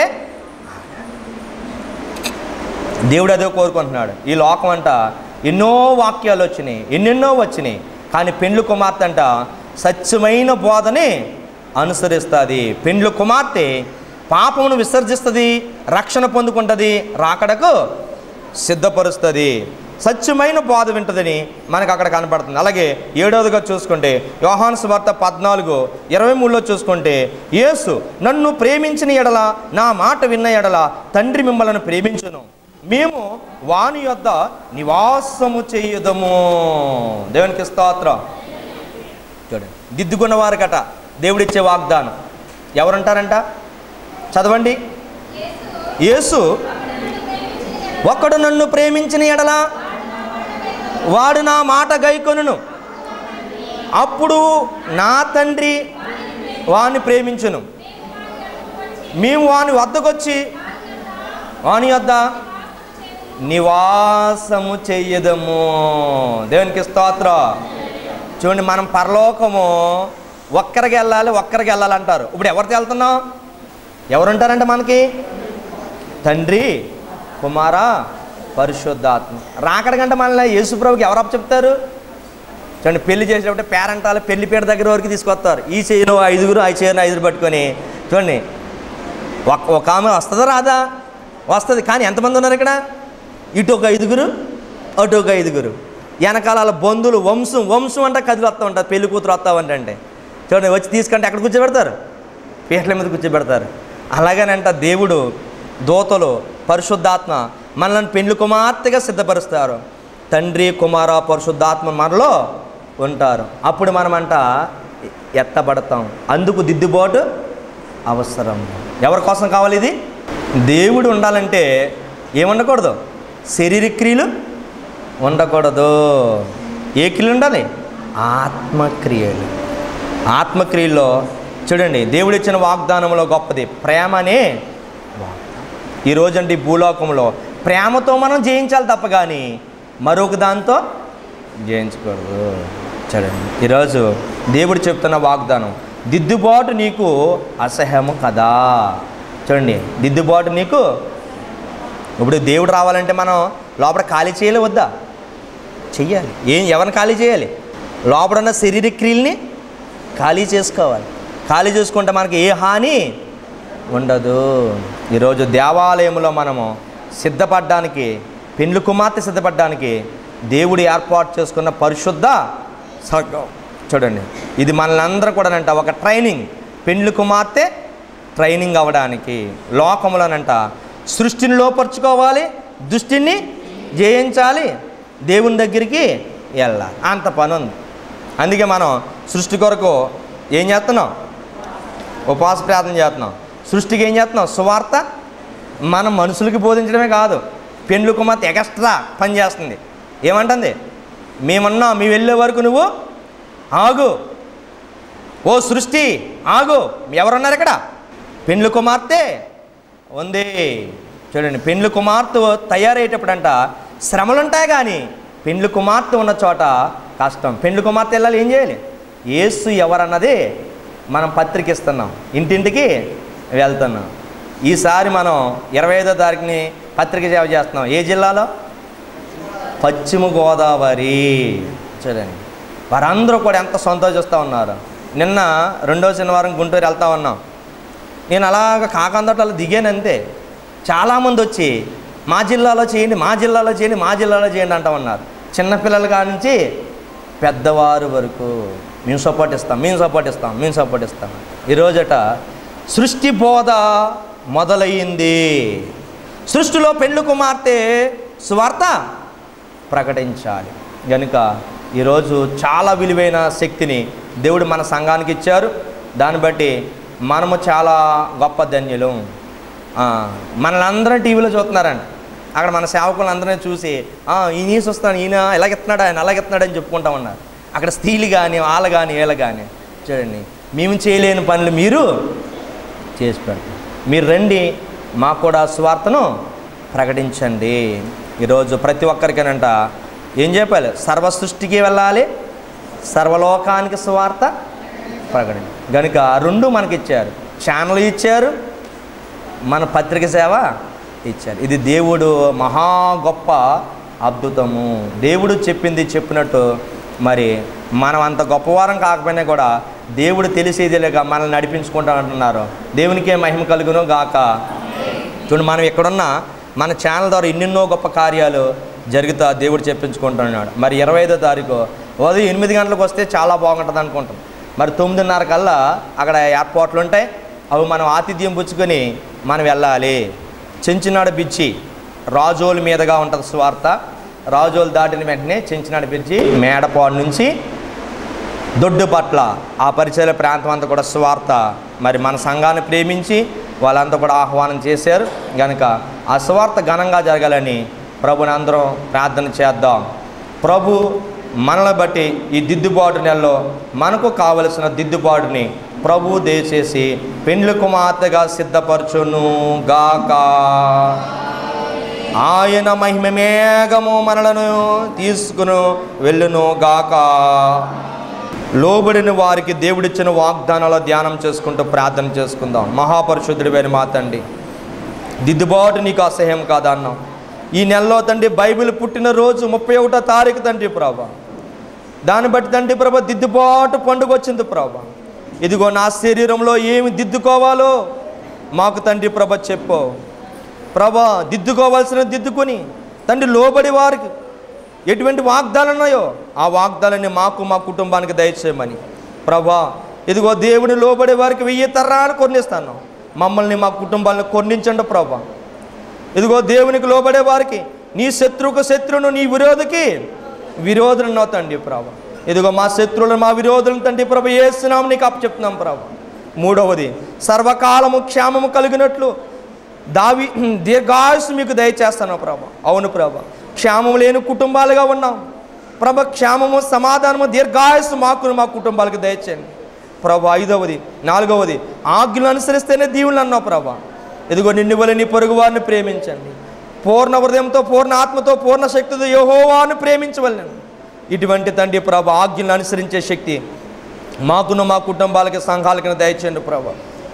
దేవుడు అదే కోరుకుంటున్నాడు ఈ లోకం అంట ఎన్నో వాక్యాలు వచ్చినాయి ఎన్నెన్నో వచ్చినాయి కానీ పెండ్లు కుమార్తె అంట సత్యమైన బోధని అనుసరిస్తుంది పెండ్లు కుమార్తె పాపమును విసర్జిస్తుంది రక్షణ పొందుకుంటుంది రాకడకు సిద్ధపరుస్తుంది సత్యమైన బోధ వింటుందని మనకు అక్కడ కనపడుతుంది అలాగే ఏడవదిగా చూసుకుంటే యోహాను సువార్త పద్నాలుగు ఇరవై మూడులో చూసుకుంటే యేసు నన్ను ప్రేమించిన ఎడల నా మాట విన్న ఎడల తండ్రి మిమ్మల్ని ప్రేమించును మేము వాని యొద్ద నివాసము చేయుదము దేవునికి స్తోత్రం చూడండి దిద్దుకున్న వారికట దేవుడిచ్చే వాగ్దానం ఎవరంటారంట చదవండి యేసు ఒకడు నన్ను ప్రేమించిన ఎడల వాడు నా మాట గైకొనును అప్పుడు నా తండ్రి వాని ప్రేమించును మేము వాని వద్దకొచ్చి వాని వద్ద నివాసము చెయ్యదము దేవునికి స్తోత్రం చూడండి మనం పరలోకము ఒక్కరికి వెళ్ళాలి ఒక్కరికి వెళ్ళాలి అంటారు ఇప్పుడు ఎవరితో వెళ్తున్నాం ఎవరుంటారంటే మనకి తండ్రి కుమార పరిశుద్ధాత్మ రాకడ కంటే మనల్ని యేసుప్రభుకి ఎవరు అప్ప చెప్తారు చూడండి పెళ్లి చేసేటప్పుడు పేరెంటాలు పెళ్లి పీట దగ్గర వరకు తీసుకొస్తారు ఈ చేయిలో ఐదుగురు ఆ చేయిలో ఐదుగురు పట్టుకొని చూడండి ఒక ఒక ఆమె వస్తుందా రాదా వస్తుంది కానీ ఎంతమంది ఉన్నారు ఇక్కడ ఇటు ఒక ఐదుగురు అటు ఒక ఐదుగురు వెనకాల వాళ్ళ బంధువులు వంశం వంశం అంటే కదిలి వస్తూ ఉంటారు పెళ్లి కూతురు వస్తావంటే అంటే చూడండి వచ్చి తీసుకుంటే ఎక్కడ కూర్చోబెడతారు పీటల మీద కూర్చోబెడతారు అలాగేనంట దేవుడు దోతలు పరిశుద్ధాత్మ మనల్ని పెండ్లి కుమార్తెగా సిద్ధపరుస్తారు తండ్రి కుమార పరిశుద్ధాత్మ మనలో ఉంటారు అప్పుడు మనమంట ఎత్తబడతాం అందుకు దిద్దుబాటు అవసరం ఎవరి కోసం కావాలి ఇది దేవుడు ఉండాలంటే ఏముండకూడదు శరీర క్రియలు ఉండకూడదు ఏ క్రియలు ఉండాలి ఆత్మక్రియలు ఆత్మక్రియల్లో చూడండి దేవుడు ఇచ్చిన వాగ్దానంలో గొప్పది ప్రేమ అనే వాగ్దానం. ఈ రోజంటే ఈ భూలోకంలో ప్రేమతో మనం జయించాలి తప్ప కానీ మరొక దాంతో జయించకూడదు చూడండి ఈరోజు దేవుడు చెప్తున్న వాగ్దానం దిద్దుబాటు నీకు అసహ్యము కదా చూడండి దిద్దుబాటు నీకు ఇప్పుడు దేవుడు రావాలంటే మనం లోపల ఖాళీ చేయాలి వద్దా చెయ్యాలి ఏం ఎవరిని ఖాళీ చేయాలి లోపల ఉన్న శరీర క్రియల్ని ఖాళీ చేసుకోవాలి ఖాళీ చేసుకుంటే మనకి ఏ హాని ఉండదు ఈరోజు దేవాలయంలో మనము సిద్ధపడడానికి పెండ్లు కుమార్తె సిద్ధపడడానికి దేవుడు ఏర్పాటు చేసుకున్న పరిశుద్ధ సంఘం చూడండి ఇది మనల్ని కూడానంట ఒక ట్రైనింగ్ పెండ్లు కుమార్తె ట్రైనింగ్ అవ్వడానికి లోకంలోనంట సృష్టిని లోపరుచుకోవాలి దుష్టిని జయించాలి దేవుని దగ్గరికి వెళ్ళాలి అంత పని ఉంది అందుకే మనం సృష్టి కొరకు ఏం చేస్తున్నాం ఉపవాస ప్రార్థన చేస్తున్నాం సృష్టికి ఏం చేస్తున్నాం సువార్త మనం మనుషులకి బోధించడమే కాదు పెండ్లు కుమార్తె ఎక్స్ట్రా పని చేస్తుంది ఏమంటుంది మేమన్నా మీ వెళ్ళే వరకు నువ్వు ఆగు ఓ సృష్టి ఆగు ఎవరున్నారు ఇక్కడ పెండ్లు కుమార్తె ఉంది చూడండి పెండ్లు కుమార్తె తయారయ్యేటప్పుడంట శ్రమలు ఉంటాయి కానీ పెండ్లు కుమార్తె ఉన్న చోట కష్టం పెండ్లు కుమార్తె వెళ్ళాలి ఏం చేయాలి ఏసు ఎవరన్నది మనం పత్రిక ఇస్తున్నాం ఇంటింటికి వెళ్తున్నాం ఈసారి మనం ఇరవై ఐదో తారీఖుని పత్రిక సేవ చేస్తున్నాం ఏ జిల్లాలో పశ్చిమ గోదావరి చూడండి వారందరూ కూడా ఎంత సంతోషిస్తూ ఉన్నారు నిన్న రెండో శనివారం గుంటూరు వెళ్తా ఉన్నాం నేను అలాగ కాకందట్లో దిగాను అంతే చాలామంది వచ్చి మా జిల్లాలో చేయండి మా జిల్లాలో చేయండి మా జిల్లాలో చేయండి అంటా ఉన్నారు చిన్నపిల్లల కాడ నుంచి పెద్దవారు వరకు మేము సపోర్ట్ ఇస్తాం మేము సపోర్ట్ ఇస్తాం మేము సపోర్ట్ ఇస్తాం ఈరోజట సృష్టి బోధ మొదలయ్యింది సృష్టిలో పెండ్లు కుమార్తె సువార్త ప్రకటించాలి కనుక ఈరోజు చాలా విలువైన శక్తిని దేవుడు మన సంఘానికి ఇచ్చారు దాన్ని బట్టి మనము చాలా గొప్ప ధన్యులు ఆ, మనల్ని అందరం టీవీలో చూస్తున్నారండి అక్కడ మన సేవకులు అందరినీ చూసి "ఆ, ఈయన ఈసి వస్తాను ఈయన ఎలాగెత్తున్నాడు ఆయన అలాగెత్తున్నాడు అని చెప్పుకుంటా ఉన్నారు అక్కడ స్త్రీలు కానీ వాళ్ళు కానీ వీళ్ళు కానీ చూడండి మేము చేయలేని పనులు మీరు చేసి పెడతాం మీరు రండి మాకు కూడా స్వార్థను ప్రకటించండి ఈరోజు ప్రతి ఒక్కరికేనంట ఏం చెప్పాలి సర్వ సృష్టికి వెళ్ళాలి సర్వలోకానికి స్వార్థ ప్రకటించి కనుక ఆ రెండు మనకి ఇచ్చారు ఛానల్ ఇచ్చారు మన పత్రిక సేవ ఇచ్చారు ఇది దేవుడు మహా గొప్ప అద్భుతము దేవుడు చెప్పింది చెప్పినట్టు మరి మనం అంత గొప్పవారం కాకపోయినా కూడా దేవుడు తెలిసేదిలేక మనల్ని నడిపించుకుంటా అంటున్నారు దేవునికే మహిమ కలుగును గాక చూడండి మనం ఎక్కడున్నా మన ఛానల్ ద్వారా ఎన్నెన్నో గొప్ప కార్యాలు జరుగుతా దేవుడు చెప్పించుకుంటున్నాడు మరి ఇరవై ఐదో తారీఖు ఉదయం ఎనిమిది గంటలకు వస్తే చాలా బాగుంటుంది అనుకుంటాం మరి తొమ్మిదిన్నర కల్లా అక్కడ ఏర్పాట్లు ఉంటాయి అవి మనం ఆతిథ్యం పుచ్చుకొని మనం వెళ్ళాలి చెంచినాడు బిచ్చి రాజోలు మీదుగా ఉంటుంది స్వార్త రాజోలు దాటిన వెంటనే చెంచినాడు బిచ్చి మేడపాడు నుంచి దొడ్డు పట్ల ఆ పరిచయ ప్రాంతం అంతా కూడా స్వార్థ మరి మన సంఘాన్ని ప్రేమించి వాళ్ళంతా కూడా ఆహ్వానం చేశారు కనుక ఆ స్వార్థ ఘనంగా జరగాలని ప్రభుని అందరం ప్రార్థన చేద్దాం ప్రభు మనల్ని బట్టి ఈ దిద్దుబాటు నెలలో మనకు కావలసిన దిద్దుబాటుని ప్రభు దయచేసి పెండ్లి కుమార్తెగా సిద్ధపరచును గాక ఆయన మహిమ మేఘము మనలను తీసుకును వెళ్ళును గాక లోబడిన వారికి దేవుడిచ్చిన వాగ్దానాల ధ్యానం చేసుకుంటూ ప్రార్థన చేసుకుందాం మహాపరిశుద్ధుడి మా తండ్రి దిద్దుబాటు నీకు అసహ్యం కాదా అన్నాం ఈ నెలలో తండ్రి బైబిల్ పుట్టిన రోజు ముప్పై ఒకటో తారీఖు తండ్రి ప్రభా దాన్ని బట్టి తండ్రి ప్రభా దిద్దుబాటు పండుగ వచ్చింది ప్రభా ఇదిగో నా శరీరంలో ఏమి దిద్దుకోవాలో మాకు తండ్రి ప్రభ చెప్పు ప్రభా దిద్దుకోవాల్సిన దిద్దుకొని తండ్రి లోబడి వారికి ఎటువంటి వాగ్దాలు ఉన్నాయో ఆ వాగ్దాలని మాకు మా కుటుంబానికి దయచేయమని ప్రభా ఇదిగో దేవుని లోబడే వారికి వెయ్యి తరాలు కొన్నిస్తాను మమ్మల్ని మా కుటుంబాలను కొన్నించండి ప్రభా ఇదిగో దేవునికి లోబడే వారికి నీ శత్రువుకు శత్రువును నీ విరోధికి విరోధులను తండ్రి ప్రభా ఇదిగో మా శత్రువులను మా విరోధులను తండ్రి ప్రభ ఏస్తున్నాం నీకు అప్పచెప్తున్నాం ప్రభా మూడవది సర్వకాలము క్షేమము కలిగినట్లు దావి దీర్ఘాయుసు మీకు దయచేస్తాను ప్రభా అవును ప్రభా క్షేమం లేని కుటుంబాలుగా ఉన్నాం ప్రభ క్షేమము సమాధానము దీర్ఘాయుసు మాకు మా కుటుంబాలకు దయచేయండి ప్రభా ఐదవది నాలుగవది ఆజ్ఞలు అనుసరిస్తేనే దీవులు అన్నావు ప్రభా ఇదిగో నిన్ను వల్ల నీ పొరుగు వారిని ప్రేమించండి పూర్ణ హృదయంతో పూర్ణ ఆత్మతో పూర్ణ శక్తితో యహోవాను ప్రేమించవలను ఇటువంటి తండ్రి ప్రభా ఆజ్ఞలను అనుసరించే శక్తి మాకును మా కుటుంబాలకి సంఘాలకి దయచేయండి ప్రభా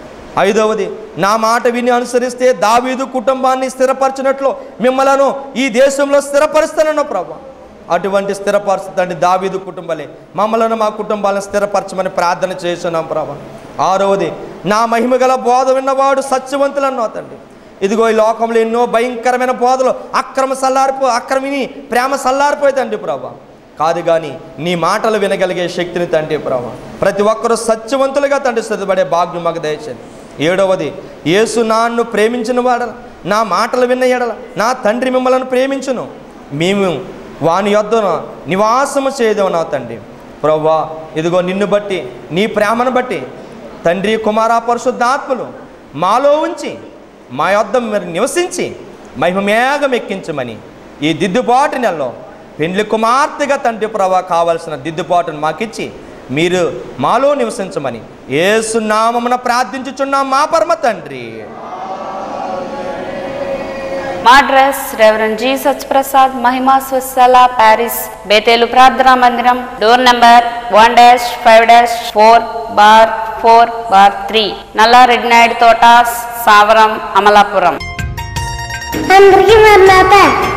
ఐదవది నా మాట విని అనుసరిస్తే దావీదు కుటుంబాన్ని స్థిరపరచినట్లు మిమ్మలను ఈ దేశంలో స్థిరపరుస్తానన్న ప్రభా అటువంటి స్థిరపరుస్తుందండి దావీదు కుటుంబాలే మమ్మలను మా కుటుంబాలను స్థిరపరచమని ప్రార్థన చేస్తున్నాం ప్రభా ఆరవది నా మహిమ గల బోధ విన్నవాడు సత్యవంతులు అన్నావు తండ్రి ఇదిగో ఈ లోకంలో ఎన్నో భయంకరమైన బోధలు అక్రమ సల్లారిపో అక్రమిని ప్రేమ సల్లారిపోయి తండ్రి ప్రభా కాదు కానీ నీ మాటలు వినగలిగే శక్తిని తండ్రి ప్రభా ప్రతి ఒక్కరూ సత్యవంతులుగా తండ్రి స్థితిపడే భాగ్యం మాకు దయచేయండి ఏడవది యేసు నాన్ను ప్రేమించిన వాడల నా మాటలు విన్న ఎడల నా తండ్రి మిమ్మల్ని ప్రేమించును మేము వాని యొద్దన నివాసము చేయదేవు నా తండ్రి ప్రవ్వా ఇదిగో నిన్ను బట్టి నీ ప్రేమను బట్టి తండ్రి కుమార పరిశుద్ధాత్మలు మాలో ఉంచి మా యొద్ద మీరు నివసించి మహిమ మేఘం ఎక్కించమని ఈ దిద్దుబాటు నెలలో పెండ్లి కుమార్తెగా తండ్రి ప్రభా కావలసిన దిద్దుబాటును మాకిచ్చి మీరు మాలో నివసించమని ఏసునామమున ప్రార్థించుచున్నాం మా పరమ తండ్రి మా అడ్రస్ రెవరెండ్ జి సత్యప్రసాద్ మహిమా స్వస్థల ప్యారిస్ బేతేలు ప్రార్థనా మందిరం door number one dash five dash four bar four bar three నల్ల రెడ్ నాయుడు తోట సావరం అమలాపురం అందరికీ మరణాత